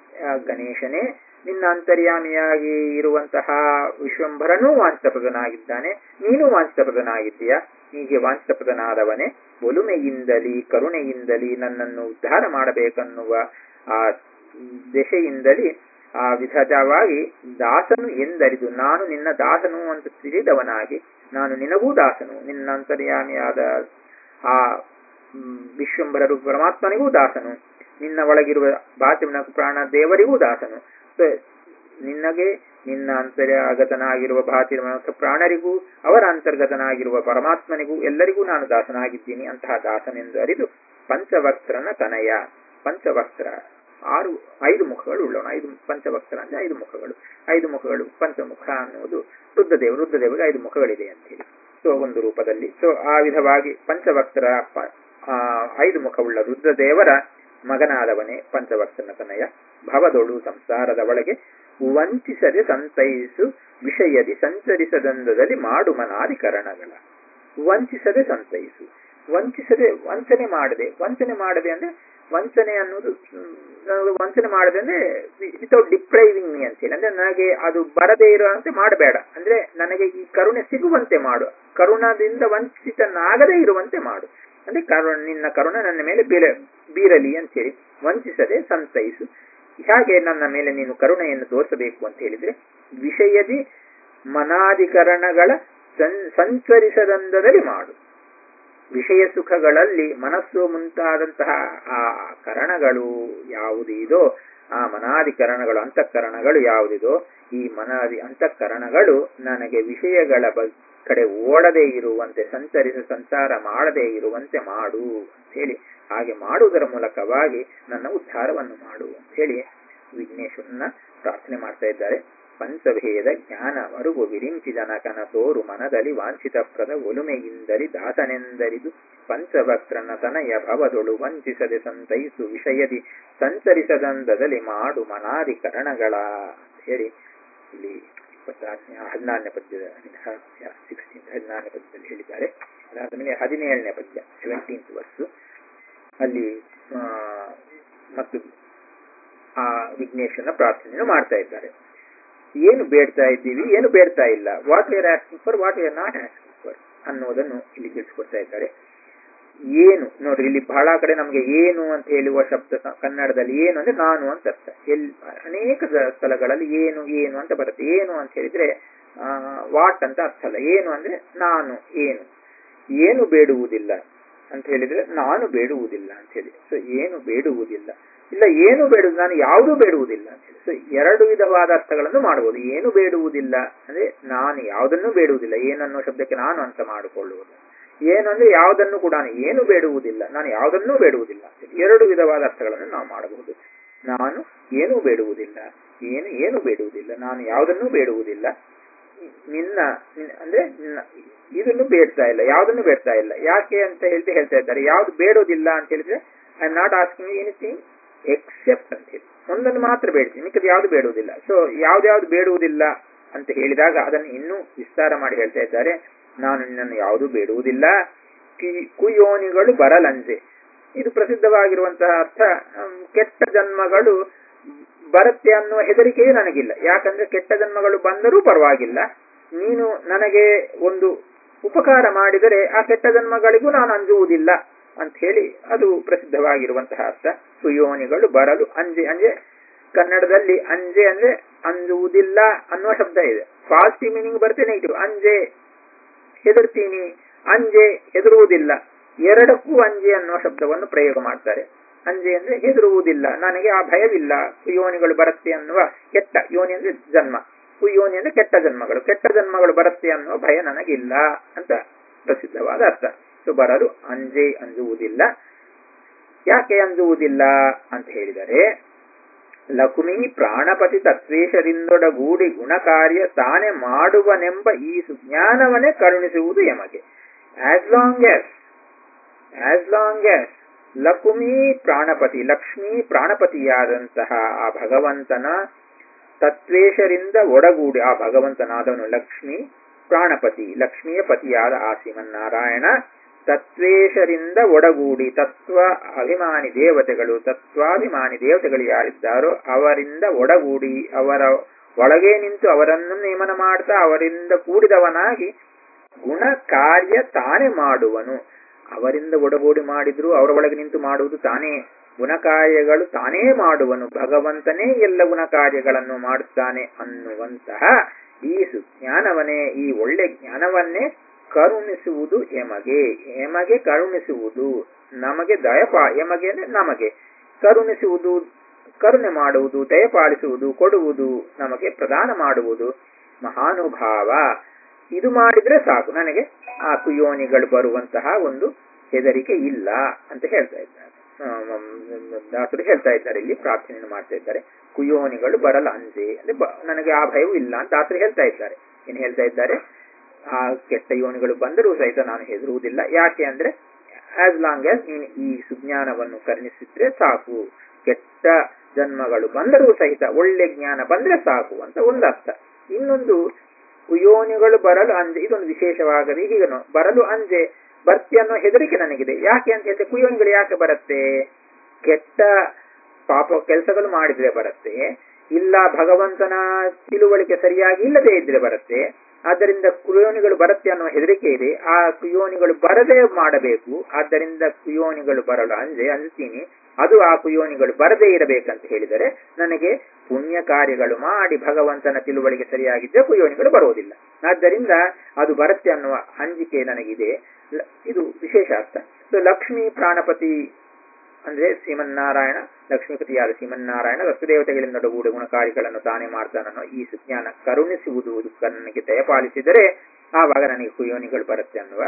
ಗಣೇಶನೇ ನಿನ್ನ ಅಂತರ್ಯಾಮಿಯಾಗಿ ಇರುವಂತಹ ವಿಶ್ವಂಭರನೂ ವಾಂಛಿತಪ್ರದನಾಗಿದ್ದಾನೆ ನೀನು ವಾಂಛಿತಪ್ರದನಾಗಿದ್ದೀಯಾ ಹೀಗೆ ವಾಂಛಿತಪ್ರದನಾದವನೇ ಒಲುಮೆಯಿಂದಲೇ ಕರುಣೆಯಿಂದಲೇ ನನ್ನನ್ನು ಉದ್ಧಾರ ಮಾಡಬೇಕನ್ನುವ ಆ ದೆಸೆಯಿಂದಲೇ ಆ ವಿಧವಾಗಿ ದಾಸನು ಎಂದರಿದು ನಾನು ನಿನ್ನ ದಾಸನು ಅಂತ ತಿಳಿದವನಾಗಿ ನಾನು ನಿನಗೂ ದಾಸನು ನಿನ್ನ ಅಂತರ್ಯಾಮಿಯಾದ ಆ ವಿಶ್ವಂಬರರು ಪರಮಾತ್ಮನಿಗೂ ದಾಸನು ನಿನ್ನ ಒಳಗಿರುವ ಬಾತಿನ ಪ್ರಾಣ ದೇವರಿಗೂ ದಾಸನು ನಿನ್ನಗೆ ನಿನ್ನ ಅಂತರ್ಗತನಾಗಿರುವ ಭಾತಿನ ಪ್ರಾಣರಿಗೂ ಅವರ ಅಂತರ್ಗತನಾಗಿರುವ ಪರಮಾತ್ಮನಿಗೂ ಎಲ್ಲರಿಗೂ ನಾನು ದಾಸನಾಗಿದ್ದೀನಿ ಅಂತಹ ದಾಸನೆಂದು ಅರಿದು ಪಂಚವಕ್ತ್ರನ ತನಯ ಪಂಚವಕ್ತ್ರ ಆರು ಐದು ಮುಖಗಳು ಉಳ್ಳವನು ಐದು ಪಂಚವಕ್ತ್ರ ಅಂದ್ರೆ ಐದು ಮುಖಗಳು ಐದು ಮುಖಗಳು ಪಂಚಮುಖ ಅನ್ನುವುದು ರುದ್ರದೇವ ರುದ್ರದೇವರಿಗೆ ಐದು ಮುಖಗಳಿದೆ ಅಂತೇಳಿ ಸೊ ಒಂದು ರೂಪದಲ್ಲಿ ಸೊ ಆ ವಿಧವಾಗಿ ಪಂಚವಕ್ತ್ರ ಐದು ಮುಖವುಳ್ಳ ರುದ್ರದೇವರ ಮಗನಾದವನೇ ಪಂಚವಕ್ತನ ತನಯ ಭವದೊಳು ಸಂಸಾರದ ಒಳಗೆ ವಂಚಿಸದೆ ಸಂತೈಸು ವಿಷಯದಿ ಸಂಚರಿಸದಂದದಲ್ಲಿ ಮಾಡು ಮನಾಧಿಕರಣಗಳ ವಂಚಿಸದೆ ಸಂತೈಸು ವಂಚಿಸದೆ ವಂಚನೆ ಮಾಡದೆ ವಂಚನೆ ಮಾಡದೆ ಅಂದ್ರೆ ವಂಚನೆ ಅನ್ನೋದು ವಂಚನೆ ಮಾಡದೆ ಅಂದ್ರೆ ವಿತೌಟ್ ಡಿಪ್ರೈವಿಂಗ್ ಮೀ ಅಂತೇಳಿ ಅಂದ್ರೆ ನನಗೆ ಅದು ಬರದೇ ಇರುವಂತೆ ಮಾಡಬೇಡ ಅಂದ್ರೆ ನನಗೆ ಈ ಕರುಣೆ ಸಿಗುವಂತೆ ಮಾಡು ಕರುಣದಿಂದ ವಂಚಿತನಾಗದೇ ಇರುವಂತೆ ಮಾಡು ಅಂದ್ರೆ ಕರುಣ ನಿನ್ನ ಕರುಣ ನನ್ನ ಮೇಲೆ ಬೀರ ಬೀರಲಿ ಅಂತೇಳಿ ವಂಚಿಸದೆ ಸಂತೈಸು ಹೇಗೆ ನನ್ನ ಮೇಲೆ ನೀನು ಕರುಣೆಯನ್ನು ತೋರಿಸಬೇಕು ಅಂತ ಹೇಳಿದ್ರೆ ವಿಷಯದಿ ಮನಾಧಿಕರಣಗಳ ಸಂಚರಿಸದಂದದಲ್ಲಿ ಮಾಡು ವಿಷಯ ಸುಖಗಳಲ್ಲಿ ಮನಸ್ಸು ಮುಂತಾದಂತಹ ಆ ಕರಣಗಳು ಯಾವುದಿದೋ ಆ ಮನಾಧಿಕರಣಗಳು ಅಂತಃಕರಣಗಳು ಯಾವುದಿದೋ ಈ ಮನಾದಿ ಅಂತಃಕರಣಗಳು ನನಗೆ ವಿಷಯಗಳ ಕಡೆ ಓಡದೇ ಇರುವಂತೆ ಸಂಚರಿಸ ಸಂಚಾರ ಮಾಡದೇ ಇರುವಂತೆ ಮಾಡು ಅಂತ ಹೇಳಿ ಹಾಗೆ ಮಾಡುವುದರ ಮೂಲಕವಾಗಿ ನನ್ನ ಉದ್ಧಾರವನ್ನು ಮಾಡು ಅಂತ ಹೇಳಿ ವಿಘ್ನೇಶ್ವರನ ಪ್ರಾರ್ಥನೆ ಮಾಡ್ತಾ ಇದ್ದಾರೆ ಪಂಚಭೇದ ಜ್ಞಾನ ಮರುಗು ವಿರಿಂಚಿ ಜನಕನ ತೋರು ಮನದಲ್ಲಿ ವಾಂಛಿತ ಪ್ರದ ಒಲುಮೆಯಿಂದಲಿ ದಾಸನೆಂದರಿದು ಪಂಚವಕ್ರನ ತನಯ ಭವದೊಳು ವಂಚಿಸದೆ ಸಂತೈಸು ವಿಷಯದಿ ಸಂಚರಿಸದಂದದಲ್ಲಿ ಮಾಡು ಮನಾಧಿಕರಣಗಳ ಹೇಳಿ ಇಲ್ಲಿ ಇಪ್ಪತ್ತಾರನೇ ಹದಿನಾರನೇ ಪದ್ಯದ ಸಿಕ್ಸ್ಟೀನ್ ಹದಿನಾರನೇ ಪದ್ಯದಲ್ಲಿ ಹೇಳಿದ್ದಾರೆ ಅದಾದ ಮೇಲೆ ಹದಿನೇಳನೇ ಪದ್ಯ ಸೆವೆಂಟೀನ್ತ್ ವರ್ಸು ಅಲ್ಲಿ ಮತ್ತು ಆ ವಿಘ್ನೇಶ್ವರನ ಪ್ರಾರ್ಥನೆಯನ್ನು ಮಾಡ್ತಾ ಇದ್ದಾರೆ ಏನು ಬೇಡ್ತಾ ಇದ್ದೀವಿ ಏನು ಬೇಡ್ತಾ ಇಲ್ಲ what we are asking for what we are not asking for ಅನ್ನೋದನ್ನು ಇಲ್ಲಿ ತಿಳಿಸ್ಕೊಡ್ತಾ ಇದ್ದಾರೆ ಏನು ನೋಡ್ರಿ ಇಲ್ಲಿ ಬಹಳ ಕಡೆ ನಮಗೆ ಏನು ಅಂತ ಹೇಳುವ ಶಬ್ದ ಕನ್ನಡದಲ್ಲಿ ಏನು ಅಂದ್ರೆ ನಾನು ಅಂತ ಅರ್ಥ ಎಲ್ಲಿ ಅನೇಕ ಸ್ಥಳಗಳಲ್ಲಿ ಏನು ಏನು ಅಂತ ಬರುತ್ತೆ ಏನು ಅಂತ ಹೇಳಿದ್ರೆ ವಾಟ್ ಅಂತ ಅರ್ಥ ಅಲ್ಲ ಏನು ಅಂದ್ರೆ ನಾನು ಏನು ಏನು ಬೇಡುವುದಿಲ್ಲ ಅಂತ ಹೇಳಿದ್ರೆ ನಾನು ಬೇಡುವುದಿಲ್ಲ ಅಂತ ಹೇಳಿ ಸೊ ಏನು ಬೇಡುವುದಿಲ್ಲ ಇಲ್ಲ ಏನು ಬೇಡುವುದು ನಾನು ಯಾವುದೂ ಬೇಡುವುದಿಲ್ಲ ಅಂತ ಹೇಳಿ ಸೊ ಎರಡು ವಿಧವಾದ ಅರ್ಥಗಳನ್ನು ಮಾಡಬಹುದು ಏನು ಬೇಡುವುದಿಲ್ಲ ಅಂದ್ರೆ ನಾನು ಯಾವುದನ್ನು ಬೇಡುವುದಿಲ್ಲ ಏನನ್ನೋ ಶಬ್ದಕ್ಕೆ ನಾನು ಅಂತ ಮಾಡಿಕೊಳ್ಳುವುದು ಏನು ಅಂದ್ರೆ ಯಾವುದನ್ನು ಕೂಡ ಏನು ಬೇಡುವುದಿಲ್ಲ ನಾನು ಯಾವುದನ್ನೂ ಬೇಡುವುದಿಲ್ಲ ಅಂತ ಹೇಳಿ ಎರಡು ವಿಧವಾದ ಅರ್ಥಗಳನ್ನು ನಾವು ಮಾಡಬಹುದು ನಾನು ಏನೂ ಬೇಡುವುದಿಲ್ಲ ಏನು ಏನು ಬೇಡುವುದಿಲ್ಲ ನಾನು ಯಾವುದನ್ನೂ ಬೇಡುವುದಿಲ್ಲ ನಿನ್ನ ನಿನ್ನ- ಅಂದ್ರೆ ನಿನ್ನ ಇದನ್ನು ಬೇಡ್ತಾ ಇಲ್ಲ ಯಾವುದನ್ನು ಬೇಡ್ತಾ ಇಲ್ಲ ಯಾಕೆ ಅಂತ ಹೇಳ್ತಿ ಹೇಳ್ತಾ ಇದ್ದಾರೆ ಯಾವ್ದು ಬೇಡೋದಿಲ್ಲ ಅಂತ ಹೇಳಿದ್ರೆ I am not asking anything except ಅಂತ ಹೇಳಿ ಒಂದನ್ನು ಮಾತ್ರ ಬೇಡ್ತೀನಿ ಮಿಕ್ಕದು ಯಾವ್ದು ಬೇಡುವುದಿಲ್ಲ ಸೊ ಯಾವ್ದ್ಯಾವ್ದು ಬೇಡುವುದಿಲ್ಲ ಅಂತ ಹೇಳಿದಾಗ ಅದನ್ನು ಇನ್ನೂ ವಿಸ್ತಾರ ಮಾಡಿ ಹೇಳ್ತಾ ಇದ್ದಾರೆ ನಾನು ನಿನ್ನನ್ನು ಯಾವುದೂ ಬೇಡುವುದಿಲ್ಲ ಕಿ- ಕುಯೋನಿಗಳು ಬರಲಂಜೆ ಇದು ಪ್ರಸಿದ್ಧವಾಗಿರುವಂತಹ ಅರ್ಥ ಹ್ಮ್, ಕೆಟ್ಟ ಜನ್ಮಗಳು ಬರುತ್ತೆ ಅನ್ನುವ ಹೆದರಿಕೆಯೇ ನನಗಿಲ್ಲ ಯಾಕಂದ್ರೆ ಕೆಟ್ಟ ಜನ್ಮಗಳು ಬಂದರೂ ಪರವಾಗಿಲ್ಲ ನೀನು ನನಗೆ ಒಂದು ಉಪಕಾರ ಮಾಡಿದರೆ ಆ ಕೆಟ್ಟ ಜನ್ಮಗಳಿಗೂ ನಾನು ಅಂಜುವುದಿಲ್ಲ ಅಂತ ಹೇಳಿ ಅದು ಪ್ರಸಿದ್ಧವಾಗಿರುವಂತಹ ಅರ್ಥ ಸುಯೋನಿಗಳು ಬರಲು ಅಂಜೆ ಅಂಜೆ ಕನ್ನಡದಲ್ಲಿ ಅಂಜೆ ಅಂದ್ರೆ ಅಂಜುವುದಿಲ್ಲ ಅನ್ನುವ ಶಬ್ದ ಇದೆ ಪಾಸಿಟಿವ್ ಮೀನಿಂಗ್ ಬರುತ್ತೆ ನೆಗೆಟಿವ್ ಅಂಜೆ ಹೆದರ್ತೀನಿ ಅಂಜೆ ಹೆದರುವುದಿಲ್ಲ ಎರಡಕ್ಕೂ ಅಂಜೆ ಅನ್ನುವ ಶಬ್ದವನ್ನು ಪ್ರಯೋಗ ಮಾಡ್ತಾರೆ ಅಂಜೆ ಅಂದ್ರೆ ಹೆದರುವುದಿಲ್ಲ ನನಗೆ ಆ ಭಯವಿಲ್ಲ ಯೋನಿಗಳು ಬರುತ್ತೆ ಅನ್ನುವ ಕೆಟ್ಟ ಯೋನಿ ಅಂದ್ರೆ ಜನ್ಮ ಯೋನಿ ಅಂದ್ರೆ ಕೆಟ್ಟ ಜನ್ಮಗಳು ಕೆಟ್ಟ ಜನ್ಮಗಳು ಬರುತ್ತೆ ಅನ್ನುವ ಭಯ ನನಗಿಲ್ಲ ಅಂತ ಪ್ರಸಿದ್ಧವಾದ ಅರ್ಥ ಸೊ ಬರಲು ಅಂಜೆ ಅಂಜುವುದಿಲ್ಲ ಯಾಕೆ ಅಂಜುವುದಿಲ್ಲ ಅಂತ ಹೇಳಿದರೆ ಲಕುಮಿ ಪ್ರಾಣಪತಿ ತತ್ವೇಶರಿಂದೊಡಗೂಡಿ ಗುಣಕಾರ್ಯ ತಾನೇ ಮಾಡುವನೆಂಬ ಈ ಸುಜ್ಞಾನವನ್ನೇ ಕರುಣಿಸುವುದು ಯಮಗೆ as long as as long as ಲಕುಮಿ ಪ್ರಾಣಪತಿ ಲಕ್ಷ್ಮೀ ಪ್ರಾಣಪತಿಯಾದಂತಹ ಆ ಭಗವಂತನ ತತ್ವೇಶರಿಂದ ಒಡಗೂಡಿ ಆ ಭಗವಂತನಾದವನು ಲಕ್ಷ್ಮಿ ಪ್ರಾಣಪತಿ ಲಕ್ಷ್ಮಿಯ ಪತಿಯಾದ ಆ ಶ್ರೀಮನ್ನಾರಾಯಣ ತತ್ವೇಶರಿಂದ ಒಡಗೂಡಿ ತತ್ವ ಅಭಿಮಾನಿ ದೇವತೆಗಳು ತತ್ವಾಭಿಮಾನಿ ದೇವತೆಗಳು ಯಾರಿದ್ದಾರೋ ಅವರಿಂದ ಒಡಗೂಡಿ ಅವರ ಒಳಗೆ ನಿಂತು ಅವರನ್ನು ನೇಮನ ಮಾಡ್ತಾ ಅವರಿಂದ ಕೂಡಿದವನಾಗಿ ಗುಣ ಕಾರ್ಯ ತಾನೇ ಮಾಡುವನು ಅವರಿಂದ ಒಡಗೂಡಿ ಮಾಡಿದ್ರು ಅವರ ಒಳಗೆ ನಿಂತು ಮಾಡುವುದು ತಾನೇ ಗುಣಕಾರ್ಯಗಳು ತಾನೇ ಮಾಡುವನು ಭಗವಂತನೇ ಎಲ್ಲ ಗುಣಕಾರ್ಯಗಳನ್ನು ಮಾಡುತ್ತಾನೆ ಅನ್ನುವಂತಹ ಈ ಸುಜ್ಞಾನವನ್ನೇ ಈ ಒಳ್ಳೆ ಜ್ಞಾನವನ್ನೇ ಕರುಣಿಸುವುದು ಎಮಗೆ ಎಮಗೆ ಕರುಣಿಸುವುದು ನಮಗೆ ದಯಪಾ ಎಮಗೆ ಅಂದ್ರೆ ನಮಗೆ ಕರುಣಿಸುವುದು ಕರುಣೆ ಮಾಡುವುದು ದಯಪಾಲಿಸುವುದು ಕೊಡುವುದು ನಮಗೆ ಪ್ರದಾನ ಮಾಡುವುದು ಮಹಾನುಭಾವ ಇದು ಮಾಡಿದ್ರೆ ಸಾಕು ನನಗೆ ಆ ಕುಯೋನಿಗಳು ಬರುವಂತಹ ಒಂದು ಹೆದರಿಕೆ ಇಲ್ಲ ಅಂತ ಹೇಳ್ತಾ ಇದ್ದಾರೆ ದಾಸರು ಹೇಳ್ತಾ ಇದ್ದಾರೆ ಇಲ್ಲಿ ಪ್ರಾರ್ಥನೆಯನ್ನು ಮಾಡ್ತಾ ಇದ್ದಾರೆ ಕುಯೋನಿಗಳು ಬರಲ್ಲ ಅಂಜೆ ಅಂದ್ರೆ ನನಗೆ ಆ ಭಯವೂ ಇಲ್ಲ ಅಂತ ದಾಸರು ಹೇಳ್ತಾ ಇದ್ದಾರೆ ಏನ್ ಹೇಳ್ತಾ ಇದ್ದಾರೆ ಆ ಕೆಟ್ಟ ಯೋನಿಗಳು ಬಂದರೂ ಸಹಿತ ನಾನು ಹೆದರುವುದಿಲ್ಲ ಯಾಕೆ ಅಂದ್ರೆ ಆಸ್ ಲಾಂಗ್ ಆಸ್ ನೀನು ಈ ಸುಜ್ಞಾನವನ್ನು ಕರುಣಿಸಿದ್ರೆ ಸಾಕು ಕೆಟ್ಟ ಜನ್ಮಗಳು ಬಂದರೂ ಸಹಿತ ಒಳ್ಳೆ ಜ್ಞಾನ ಬಂದ್ರೆ ಸಾಕು ಅಂತ ಒಂದು ಅರ್ಥ ಇನ್ನೊಂದು ಕುಯೋನಿಗಳು ಬರಲು ಅಂಜೆ ಇದೊಂದು ವಿಶೇಷವಾಗದೆ ಹೀಗನು ಬರಲು ಅಂಜೆ ಬರ್ತಿ ಅನ್ನೋ ಹೆದರಿಕೆ ನನಗಿದೆ ಯಾಕೆ ಅಂತ ಹೇಳಿದ್ರೆ ಕುಯೋನಿಗಳು ಯಾಕೆ ಬರುತ್ತೆ ಕೆಟ್ಟ ಪಾಪ ಕೆಲಸಗಳು ಮಾಡಿದ್ರೆ ಬರುತ್ತೆ ಇಲ್ಲ ಭಗವಂತನ ತಿಳುವಳಿಕೆ ಸರಿಯಾಗಿ ಇಲ್ಲದೆ ಇದ್ರೆ ಬರುತ್ತೆ ಆದ್ದರಿಂದ ಕುಯೋನಿಗಳು ಬರುತ್ತೆ ಅನ್ನೋ ಹೆದರಿಕೆ ಇದೆ ಆ ಕುಯೋನಿಗಳು ಬರದೇ ಮಾಡಬೇಕು ಆದ್ದರಿಂದ ಕುಯೋನಿಗಳು ಬರಲು ಅಂಜೆ ಅಂಜುತ್ತೀನಿ ಅದು ಆ ಕುಯೋನಿಗಳು ಬರದೇ ಇರಬೇಕಂತ ಹೇಳಿದರೆ ನನಗೆ ಪುಣ್ಯ ಕಾರ್ಯಗಳು ಮಾಡಿ ಭಗವಂತನ ತಿಳುವಳಿಕೆ ಸರಿಯಾಗಿದ್ದರೆ ಕುಯೋನಿಗಳು ಬರುವುದಿಲ್ಲ ಆದ್ದರಿಂದ ಅದು ಬರುತ್ತೆ ಅನ್ನುವ ಅಂಜಿಕೆ ನನಗಿದೆ ಇದು ವಿಶೇಷ ಅರ್ಥ ಸೊ ಲಕ್ಷ್ಮೀ ಪ್ರಾಣಪತಿ ಅಂದ್ರೆ ಶ್ರೀಮನ್ನಾರಾಯಣ ಲಕ್ಷ್ಮೀಪತಿಯಾದ ಶ್ರೀಮನ್ನಾರಾಯಣ ವಸ್ತುದೇವತೆಗಳಿಂದ ಒಡಗೂಡಿ ಗುಣಕಾರ್ಯಗಳನ್ನು ತಾನೇ ಮಾಡ್ತಾನನ್ನೋ ಈ ಸುಜ್ಞಾನ ಕರುಣಿಸುವುದು ನನಗೆ ದಯಪಾಲಿಸಿದರೆ ಆವಾಗ ನನಗೆ ಕುಯೋನಿಗಳು ಬರುತ್ತೆ ಅನ್ನುವ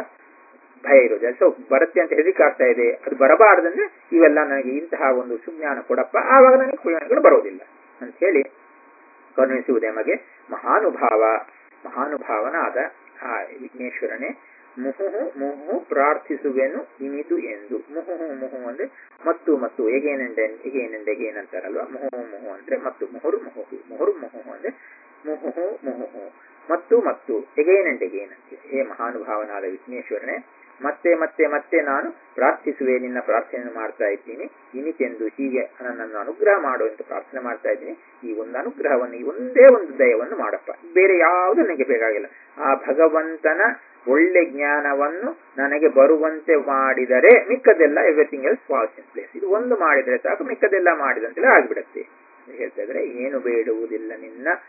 ಭಯ ಇರೋದಿಲ್ಲ ಸೊ ಬರುತ್ತೆ ಅಂತ ಹೆದರಿಕೆ ಆಗ್ತಾ ಇದೆ ಅದು ಬರಬಾರದಂದ್ರೆ ಇವೆಲ್ಲ ನನಗೆ ಇಂತಹ ಒಂದು ಸುಜ್ಞಾನ ಕೊಡಪ್ಪ ಆವಾಗ ನನಗೆ ಕುಯೋನಿಗಳು ಬರೋದಿಲ್ಲ ಅಂತ ಹೇಳಿ ಕರುಣಿಸುವುದೇ ನಮಗೆ ಮಹಾನುಭಾವ ಮಹಾನುಭಾವನಾದ ಆ ವಿಘ್ನೇಶ್ವರನೇ ಮುಹುಹು ಮುಹು ಪ್ರಾರ್ಥಿಸುವೆನು ಇನಿದು ಎಂದು ಮುಹುಹು ಮುಹು ಅಂದ್ರೆ ಮತ್ತು ಮತ್ತು again and again and again ಅಂತಾರಲ್ವಾ ಮುಹು ಮುಹು ಅಂದ್ರೆ ಮತ್ತು ಮುಹುರು ಮುಹುಹು ಮುಹುರು ಮುಹುಹು ಅಂದ್ರೆ ಮುಹುಹು ಮುಹುಹು ಮತ್ತು ಮತ್ತು ಎಗೇನ್ ಅಂಡ್ ಎಗೇನ್ ಅಂತ ಹೇ ಮಹಾನುಭಾವನಾದ ವಿಘ್ನೇಶ್ವರನೇ ಮತ್ತೆ ಮತ್ತೆ ಮತ್ತೆ ನಾನು ಪ್ರಾರ್ಥಿಸುವೆ ನಿನ್ನ ಪ್ರಾರ್ಥನೆಯನ್ನು ಮಾಡ್ತಾ ಇದ್ದೀನಿ ಇನಿತೆಂದು ಹೀಗೆ ನನ್ನನ್ನು ಅನುಗ್ರಹ ಮಾಡುವಂತ ಪ್ರಾರ್ಥನೆ ಮಾಡ್ತಾ ಇದ್ದೀನಿ ಈ ಒಂದು ಅನುಗ್ರಹವನ್ನು ಈ ಒಂದೇ ಒಂದು ದಯವನ್ನು ಮಾಡಪ್ಪ ಬೇರೆ ಯಾವುದು ನನಗೆ ಬೇಕಾಗಿಲ್ಲ ಆ ಭಗವಂತನ ಒಳ್ಳೆ ಜ್ಞಾನವನ್ನು ನನಗೆ ಬರುವಂತೆ ಮಾಡಿದರೆ ಮಿಕ್ಕದೆಲ್ಲ everything else falls in place ಇದು ಒಂದು ಮಾಡಿದರೆ ಸಾಕು ಮಿಕ್ಕದೆಲ್ಲ ಮಾಡಿದಂತೆಲ್ಲ ಆಗಿಬಿಡುತ್ತೆ ಹೇಳ್ತಾ ಇದ್ರೆ ಏನು ಬೇಡುವುದಿಲ್ಲ ನಿನ್ನ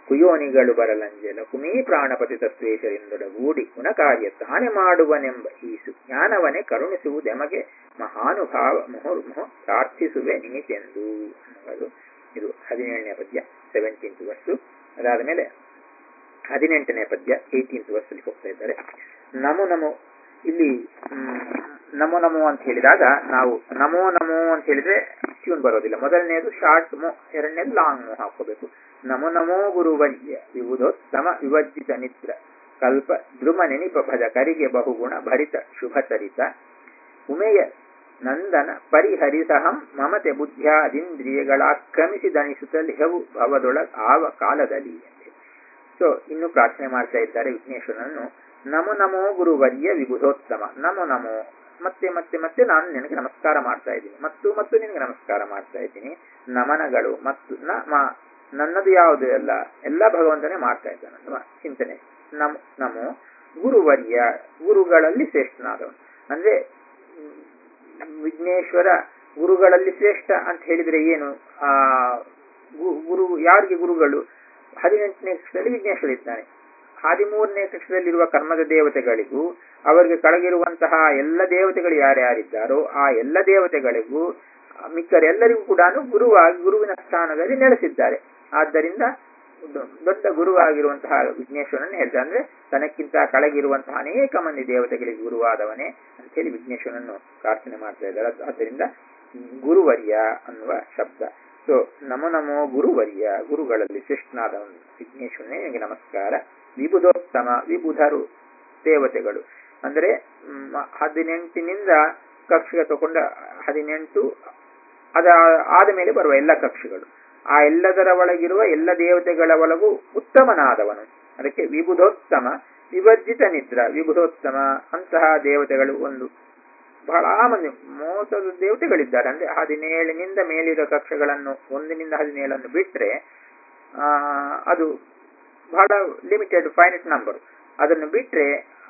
ಕುಯೋನಿಗಳು ಬರಲಂಜಲ ಕುಮೀ ಪ್ರಾಣಪತಿ ತತ್ವೇಶರಿಂದೊಡಗೂಡಿ ಗುಣಕಾರ್ಯ ತಾನೆ ಮಾಡುವನೆಂಬ ಈ ಸುಜ್ಞಾನವನೇ ಕರುಣಿಸುವುದೆಮಗೆ ಮಹಾನುಭಾವ ಮುಹುರ್ಮುಹು ಪ್ರಾರ್ಥಿಸುವೆ ನಿಮಿತೆಂದು ಅನ್ನುವುದು ಇದು ಹದಿನೇಳನೇ ಪದ್ಯ ಸೆವೆಂಟೀನ್ತ್ ವರ್ಸು ಅದಾದ ಮೇಲೆ ಹದಿನೆಂಟನೇ ಪದ್ಯ ಏಯ್ಟೀನ್ತ್ ವರ್ಸಲ್ಲಿ ಹೋಗ್ತಾ ಇದ್ದಾರೆ ನಮೋ ನಮೋ ಇಲ್ಲಿ ನಮೋ ನಮೋ ಅಂತ ಹೇಳಿದಾಗ ನಾವು ನಮೋ ನಮೋ ಅಂತ ಹೇಳಿದ್ರೆ ಟ್ಯೂನ್ ಬರೋದಿಲ್ಲ ಮೊದಲನೇದು ಶಾರ್ಟ್ ಮೋ ಎರಡನೇದು ಲಾಂಗ್ ಮೋ ಹಾಕೋಬೇಕು ನಮೋ ನಮೋ ಗುರುವರ್ಯ ವಿಬುಧೋತ್ತಮ ವಿವರ್ಜಿತ ನಿತ್ರ ಕಲ್ಪ ದ್ರುಮ ನೆನಿಪ ಭಜ ಕರಿಗೆ ಬಹುಗುಣ ಭರಿತ ಶುಭ ಚರಿತ ಉಮೆಯ ನಂದನ ಪರಿಹರಿಸಹಂ ಮಮತೆ ಬುದ್ಧ್ಯಾದಿಂದ್ರಿಯಗಳಾಕ್ರಮಿಸಿ ದಣಿಸುತ್ತಲಿಹವು ಭವದೊಳಗ ಆವ ಕಾಲದಲ್ಲಿ ಸೊ ಇನ್ನು ಪ್ರಾರ್ಥನೆ ಮಾಡ್ತಾ ಇದ್ದಾರೆ ವಿಘ್ನೇಶ್ವರನನ್ನು ನಮೋ ನಮೋ ಗುರುವರ್ಯ ವಿಬುಧೋತ್ತಮ ನಮೋ ನಮೋ ಮತ್ತೆ ಮತ್ತೆ ಮತ್ತೆ ನಾನು ನಿನಗೆ ನಮಸ್ಕಾರ ಮಾಡ್ತಾ ಇದ್ದೀನಿ ಮತ್ತು ಮತ್ತು ನಿನಗೆ ನಮಸ್ಕಾರ ಮಾಡ್ತಾ ಇದ್ದೀನಿ ನಮನಗಳು ಮತ್ತು ನ ನನ್ನದು ಯಾವುದು ಎಲ್ಲ ಎಲ್ಲ ಭಗವಂತನೇ ಮಾಡ್ತಾ ಇದ್ದಾನೆ ಅನ್ನುವ ಚಿಂತನೆ ನಮ್ ನಮೋ ಗುರುವರ್ಯ ಗುರುಗಳಲ್ಲಿ ಶ್ರೇಷ್ಠನಾದವನು ಅಂದ್ರೆ ವಿಘ್ನೇಶ್ವರ ಗುರುಗಳಲ್ಲಿ ಶ್ರೇಷ್ಠ ಅಂತ ಹೇಳಿದ್ರೆ ಏನು ಆ ಗುರು ಯಾರಿಗೆ ಗುರುಗಳು ಹದಿನೆಂಟನೇ ಕಕ್ಷದಲ್ಲಿ ವಿಘ್ನೇಶ್ವರ ಇದ್ದಾನೆ ಹದಿಮೂರನೇ ಕಕ್ಷದಲ್ಲಿರುವ ಕರ್ಮದ ದೇವತೆಗಳಿಗೂ ಅವರಿಗೆ ಕೆಳಗಿರುವಂತಹ ಎಲ್ಲ ದೇವತೆಗಳು ಯಾರ್ಯಾರಿದ್ದಾರೋ ಆ ಎಲ್ಲ ದೇವತೆಗಳಿಗೂ ಮಿಕ್ಕರೆಲ್ಲರಿಗೂ ಕೂಡ ಗುರುವಾಗಿ ಗುರುವಿನ ಸ್ಥಾನದಲ್ಲಿ ನೆಲೆಸಿದ್ದಾರೆ ಆದ್ದರಿಂದ ದೊಡ್ಡ ಗುರುವಾಗಿರುವಂತಹ ವಿಘ್ನೇಶ್ವರನ ಹೇಳ್ತಾರೆ ಅಂದ್ರೆ ತನಕ್ಕಿಂತ ಕೆಳಗಿರುವಂತಹ ಅನೇಕ ಮಂದಿ ದೇವತೆಗಳಿಗೆ ಗುರುವಾದವನೇ ಅಂತ ಹೇಳಿ ವಿಘ್ನೇಶ್ವರನನ್ನು ಪ್ರಾರ್ಥನೆ ಮಾಡ್ತಾ ಇದ್ದಾರೆ ಆದ್ದರಿಂದ ಗುರುವರ್ಯ ಅನ್ನುವ ಶಬ್ದ ಸೊ ನಮೋ ನಮೋ ಗುರುವರ್ಯ ಗುರುಗಳಲ್ಲಿ ಶ್ರೇಷ್ಠನಾದವನು ವಿಘ್ನೇಶ್ವರನೇ ನಿಮಗೆ ನಮಸ್ಕಾರ ವಿಬುಧೋತ್ತಮ ವಿಬುಧರು ದೇವತೆಗಳು ಅಂದ್ರೆ ಹದಿನೆಂಟಿನಿಂದ ಕಕ್ಷೆ ತಗೊಂಡ ಹದಿನೆಂಟು ಅದ ಆದ ಮೇಲೆ ಬರುವ ಎಲ್ಲ ಕಕ್ಷೆಗಳು ಆ ಎಲ್ಲದರ ಒಳಗಿರುವ ಎಲ್ಲ ದೇವತೆಗಳ ಒಳಗೂ ಉತ್ತಮನಾದವನು ಅದಕ್ಕೆ ವಿಬುಧೋತ್ತಮ ವಿವರ್ಜಿತ ನಿದ್ರ ವಿಬುಧೋತ್ತಮ ಅಂತಹ ದೇವತೆಗಳು ಒಂದು ಬಹಳ ಮಂದಿ ಮೋಸದ ದೇವತೆಗಳಿದ್ದಾರೆ ಅಂದ್ರೆ ಹದಿನೇಳಿನಿಂದ ಮೇಲಿರೋ ಕಕ್ಷೆಗಳನ್ನು ಒಂದಿನಿಂದ ಹದಿನೇಳನ್ನು ಬಿಟ್ರೆ ಆ ಅದು ಬಹಳ ಲಿಮಿಟೆಡ್ ಫೈನಟ್ ನಂಬರ್ ಅದನ್ನು ಬಿಟ್ರೆ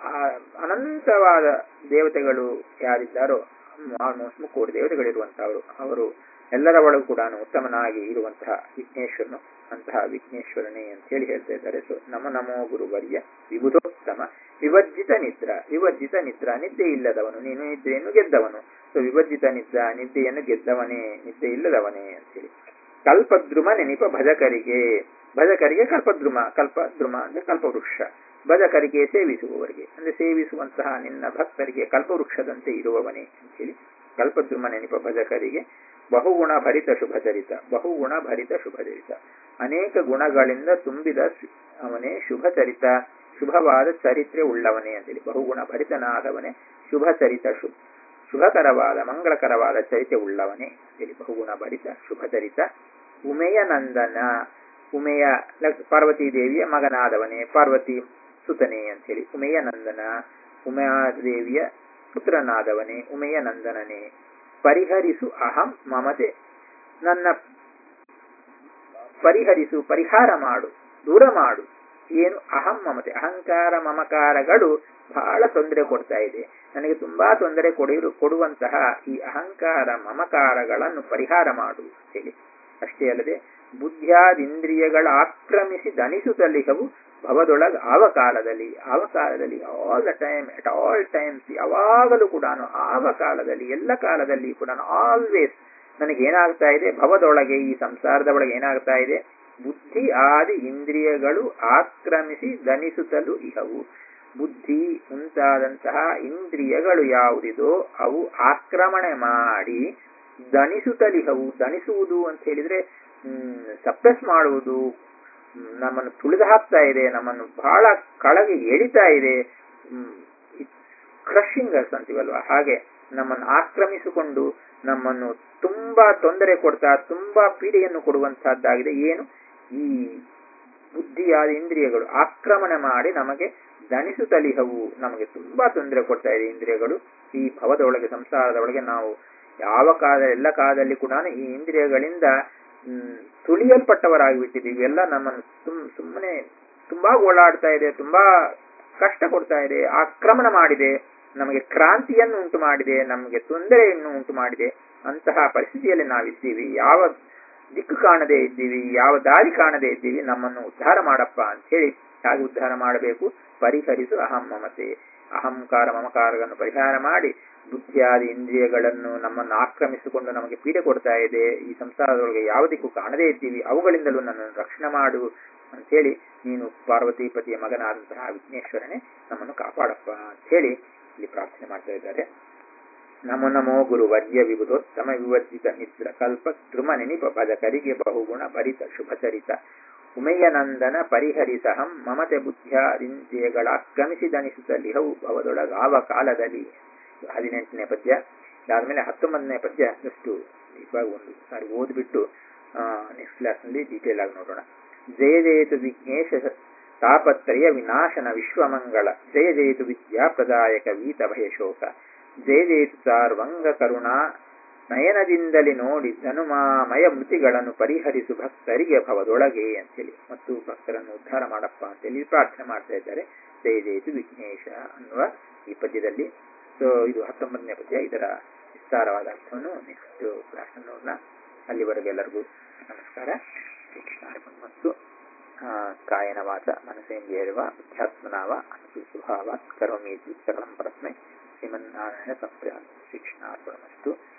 ಅನಂತವಾದ ದೇವತೆಗಳು ಯಾರಿದ್ದಾರೋ ಆಲ್ಮೋಸ್ಟ್ ಮುಕ್ಕೋಟಿ ದೇವತೆಗಳಿರುವಂತಹವರು ಅವರು ಎಲ್ಲರ ಒಳಗೂ ಕೂಡ ಉತ್ತಮನಾಗಿ ಇರುವಂತಹ ವಿಘ್ನೇಶ್ವರನು ಅಂತಹ ವಿಘ್ನೇಶ್ವರನೇ ಅಂತ ಹೇಳಿ ಹೇಳ್ತಾ ಇದ್ದಾರೆ ಸೊ ನಮ ನಮೋ ಗುರುವರ್ಯ ವಿಬುಧೋತ್ತಮ ವಿವರ್ಜಿತ ನಿದ್ರ ವಿವರ್ಜಿತ ನಿದ್ರ ನಿದ್ದೆ ಇಲ್ಲದವನು ನೀನು ನಿದ್ದೆಯನ್ನು ಗೆದ್ದವನು ಸೊ ವಿವರ್ಜಿತ ನಿದ್ರ ನಿದ್ದೆಯನ್ನು ಗೆದ್ದವನೇ ನಿದ್ದೆ ಇಲ್ಲದವನೇ ಅಂತೇಳಿ ಕಲ್ಪದ್ರುಮ ನೆನಿಪ ಭಜಕರಿಗೆ ಭಜಕರಿಗೆ ಕಲ್ಪದ್ರುಮ ಕಲ್ಪದ್ರುಮ ಅಂದ್ರೆ ಕಲ್ಪವೃಕ್ಷ ಭಜಕರಿಗೆ ಸೇವಿಸುವವರಿಗೆ ಅಂದ್ರೆ ಸೇವಿಸುವಂತಹ ನಿನ್ನ ಭಕ್ತರಿಗೆ ಕಲ್ಪವೃಕ್ಷದಂತೆ ಇರುವವನೇ ಅಂತೇಳಿ ಕಲ್ಪದ್ರುಮ ನೆನಿಪ ಭಜಕರಿಗೆ ಬಹುಗುಣ ಭರಿತ ಶುಭಚರಿತ ಬಹುಗುಣ ಭರಿತ ಶುಭಚರಿತ ಅನೇಕ ಗುಣಗಳಿಂದ ತುಂಬಿದ ಅವನೇ ಶುಭಚರಿತ ಶುಭವಾದ ಚರಿತ್ರೆ ಉಳ್ಳವನೇ ಅಂತೇಳಿ ಬಹುಗುಣ ಭರಿತನಾದವನೇ ಶುಭ ಚರಿತ ಶುಭ ಶುಭಕರವಾದ ಮಂಗಳಕರವಾದ ಚರಿತೆ ಉಳ್ಳವನೇ ಅಂತೇಳಿ ಬಹುಗುಣ ಭರಿತ ಶುಭಚರಿತ ಉಮೆಯ ನಂದನ ಉಮೆಯ ಪಾರ್ವತಿ ದೇವಿಯ ಮಗನಾದವನೇ ಪಾರ್ವತಿ ಸುತನೇ ಅಂತೇಳಿ ಉಮೆಯ ನಂದನ ಉಮೆಯಾದೇವಿಯ ಪುತ್ರನಾದವನೇ ಉಮೆಯ ನಂದನನೇ ಪರಿಹರಿಸು ಅಹಂ ಮಮತೆ ನನ್ನ ಪರಿಹರಿಸು ಪರಿಹಾರ ಮಾಡು ದೂರ ಮಾಡು ಏನು ಅಹಂ ಮಮತೆ ಅಹಂಕಾರ ಮಮಕಾರಗಳು ಬಹಳ ತೊಂದರೆ ಕೊಡ್ತಾ ಇದೆ ನನಗೆ ತುಂಬಾ ತೊಂದರೆ ಕೊಡಿರು ಕೊಡುವಂತಹ ಈ ಅಹಂಕಾರ ಮಮಕಾರಗಳನ್ನು ಪರಿಹಾರ ಮಾಡು ಹೇಳಿ ಅಷ್ಟೇ ಅಲ್ಲದೆ ಬುದ್ಧ್ಯಾದಿಂದ್ರಿಯಗಳ ಆಕ್ರಮಿಸಿ ದನಿಸುತ್ತಲಿಹವು ಭವದೊಳಗ ಆವ ಕಾಲದಲ್ಲಿ ಆವ ಕಾಲದಲ್ಲಿ all the time at all times ಯಾವಾಗಲೂ ಕೂಡ ಆವ ಕಾಲದಲ್ಲಿ ಎಲ್ಲ ಕಾಲದಲ್ಲಿ ಕೂಡ ಆಲ್ವೇಸ್ ನನಗೆ ಏನಾಗ್ತಾ ಇದೆ ಭವದೊಳಗೆ ಈ ಸಂಸಾರದ ಒಳಗೆ ಏನಾಗ್ತಾ ಇದೆ ಬುದ್ಧಿ ಆದಿ ಇಂದ್ರಿಯಗಳು ಆಕ್ರಮಿಸಿ ದನಿಸುತ್ತಲು ಇಹವು ಬುದ್ಧಿ ಮುಂತಾದಂತಹ ಇಂದ್ರಿಯಗಳು ಯಾವುದಿದೋ ಅವು ಆಕ್ರಮಣೆ ಮಾಡಿ ದಣಿಸುತ್ತಲಿಹವು ದಣಿಸುವುದು ಅಂತ ಹೇಳಿದ್ರೆ ಸಪ್ರೆಸ್ ಮಾಡುವುದು ನಮ್ಮನ್ನು ತುಳಿದು ಹಾಕ್ತಾ ಇದೆ ನಮ್ಮನ್ನು ಬಹಳ ಕಳಗೆ ಎಳಿತಾ ಇದೆ ಕ್ರಶಿಂಗರ್ಸ್ ಅಂತೀವಲ್ವಾ ಹಾಗೆ ನಮ್ಮನ್ನು ಆಕ್ರಮಿಸಿಕೊಂಡು ನಮ್ಮನ್ನು ತುಂಬಾ ತೊಂದರೆ ಕೊಡ್ತಾ ತುಂಬಾ ಪೀಡೆಯನ್ನು ಕೊಡುವಂತಹದ್ದಾಗಿದೆ ಏನು ಈ ಬುದ್ಧಿಯಾದ ಇಂದ್ರಿಯಗಳು ಆಕ್ರಮಣ ಮಾಡಿ ನಮಗೆ ದಣಿಸುತ್ತಲಿಹವು ನಮಗೆ ತುಂಬಾ ತೊಂದರೆ ಕೊಡ್ತಾ ಇದೆ ಇಂದ್ರಿಯಗಳು ಈ ಭವದ ಒಳಗೆ ಸಂಸಾರದ ಒಳಗೆ ನಾವು ಯಾವ ಕಾಲ ಎಲ್ಲ ಕಾಲದಲ್ಲಿ ಕೂಡ ಈ ಇಂದ್ರಿಯಗಳಿಂದ ತುಳಿಯಲ್ಪಟ್ಟವರಾಗಿ ಬಿಟ್ಟಿದ್ದೀವಿ ಎಲ್ಲ ನಮ್ಮನ್ನು ತುಮ್ ಸುಮ್ಮನೆ ತುಂಬಾ ಓಡಾಡ್ತಾ ಇದೆ ತುಂಬಾ ಕಷ್ಟ ಕೊಡ್ತಾ ಇದೆ ಆಕ್ರಮಣ ಮಾಡಿದೆ ನಮಗೆ ಕ್ರಾಂತಿಯನ್ನು ಉಂಟು ಮಾಡಿದೆ ನಮಗೆ ತೊಂದರೆಯನ್ನು ಉಂಟು ಮಾಡಿದೆ ಅಂತಹ ಪರಿಸ್ಥಿತಿಯಲ್ಲಿ ನಾವಿದ್ದೀವಿ ಯಾವ ದಿಕ್ಕು ಕಾಣದೇ ಇದ್ದೀವಿ ಯಾವ ದಾರಿ ಕಾಣದೇ ಇದ್ದೀವಿ ನಮ್ಮನ್ನು ಉದ್ಧಾರ ಮಾಡಪ್ಪ ಅಂತ ಹೇಳಿ ಹೇಗೆ ಉದ್ಧಾರ ಮಾಡಬೇಕು ಪರಿಹರಿಸು ಅಹಂ ಮಮತೆ ಅಹಂಕಾರ ಮಮಕಾರಗಳನ್ನು ಪರಿಹಾರ ಮಾಡಿ ಬುದ್ಧಿಯಾದಿ ಇಂದ್ರಿಯಗಳನ್ನು ನಮ್ಮನ್ನು ಆಕ್ರಮಿಸಿಕೊಂಡು ನಮಗೆ ಪೀಡೆ ಕೊಡ್ತಾ ಇದೆ ಈ ಸಂಸಾರದೊಳಗೆ ಯಾವುದಕ್ಕೂ ಕಾಣದೇ ಇದ್ದೀವಿ ಅವುಗಳಿಂದಲೂ ನನ್ನನ್ನು ರಕ್ಷಣೆ ಮಾಡು ಅಂತೇಳಿ ನೀನು ಪಾರ್ವತಿಪತಿಯ ಮಗನಾದಂತಹ ವಿಘ್ನೇಶ್ವರನೇ ನಮ್ಮನ್ನು ಕಾಪಾಡಪ್ಪ ಅಂತ ಹೇಳಿ ಇಲ್ಲಿ ಪ್ರಾರ್ಥನೆ ಮಾಡ್ತಾ ಇದ್ದಾರೆ ನಮೋ ನಮೋ ಗುರು ವರ್ಯ ವಿಬುಧೋತ್ತಮ ವಿವರ್ಜಿತ ನಿದ್ರ ಕಲ್ಪ ಧ್ರುವ ನೆನಿಪ ಭಜಕರಿಗೆ ಬಹುಗುಣ ಭರಿತ ಶುಭಚರಿತ ಉಮೆಯನಂದನ ಪರಿಹರಿಸಹಂ ಮಮತೆ ಬುದ್ಧಿಯಾರಿಂದ್ರಿಯಗಳಾಕ್ರಮಿಸಿದನಿಸುತ್ತಲಿಹವು ಭವದೊಳಗಾವ ಕಾಲದಲ್ಲಿ ಹದಿನೆಂಟನೇ ಪದ್ಯ ಇದಾದ್ಮೇಲೆ ಹತ್ತೊಂಬತ್ತನೇ ಪದ್ಯ ಜಸ್ಟ್ ಇವಾಗ ಒಂದು ಸಾರಿ ಓದ್ಬಿಟ್ಟು ನೆಕ್ಸ್ಟ್ ಕ್ಲಾಸ್ನಲ್ಲಿ ಡೀಟೇಲ್ ಆಗಿ ನೋಡೋಣ ಜಯ ಜಯತು ವಿಘ್ನೇಶ ತಾಪತ್ರಯ ವಿನಾಶನ ವಿಶ್ವಮಂಗಳ ಜಯ ಜಯತು ವಿದ್ಯಾಪ್ರದಾಯಕ ವೀತ ಭಯಶೋಕ ಜಯ ಜಯತು ಸಾರ್ವಂಗ ಕರುಣಾ ನಯನದಿಂದಲೇ ನೋಡಿ ಧನುಮಾಮಯ ಮೃತಿಗಳನ್ನು ಪರಿಹರಿಸು ಭಕ್ತರಿಗೆ ಭವದೊಳಗೆ ಅಂತೇಳಿ ಮತ್ತು ಭಕ್ತರನ್ನು ಉದ್ಧಾರ ಮಾಡಪ್ಪ ಅಂತೇಳಿ ಪ್ರಾರ್ಥನೆ ಮಾಡ್ತಾ ಇದ್ದಾರೆ ಜಯ ಜಯತು ವಿಘ್ನೇಶ ಅನ್ನುವ ಈ ಪದ್ಯದಲ್ಲಿ ಸೊ ಇದು ಹತ್ತೊಂಬತ್ತನೇ ಪದ್ಯ ಇದರ ವಿಸ್ತಾರವಾದ ಅರ್ಥವನ್ನು ನೆಕ್ಸ್ಟ್ ಕ್ಲಾಸ್ ನೋಡೋಣ ಅಲ್ಲಿವರೆಗೆ ಎಲ್ಲರಿಗೂ ನಮಸ್ಕಾರ ಮತ್ತು ಕಾಯನ ವಾಚ ಮನಸೇಂದ್ರಿಯವ ಅಧ್ಯಾತ್ಮನಾವ ಅನುಸು ಸ್ವಭಾವ ಕರೋಮೀತಿ ಸಕಲಂ ಪರಸ್ಮೈ ಶ್ರೀಮನ್ನಾರಾಯಣ ಸಂಪ್ರದಾಯ ಶಿಕ್ಷಣಾರ್ಪಣಮಸ್ತು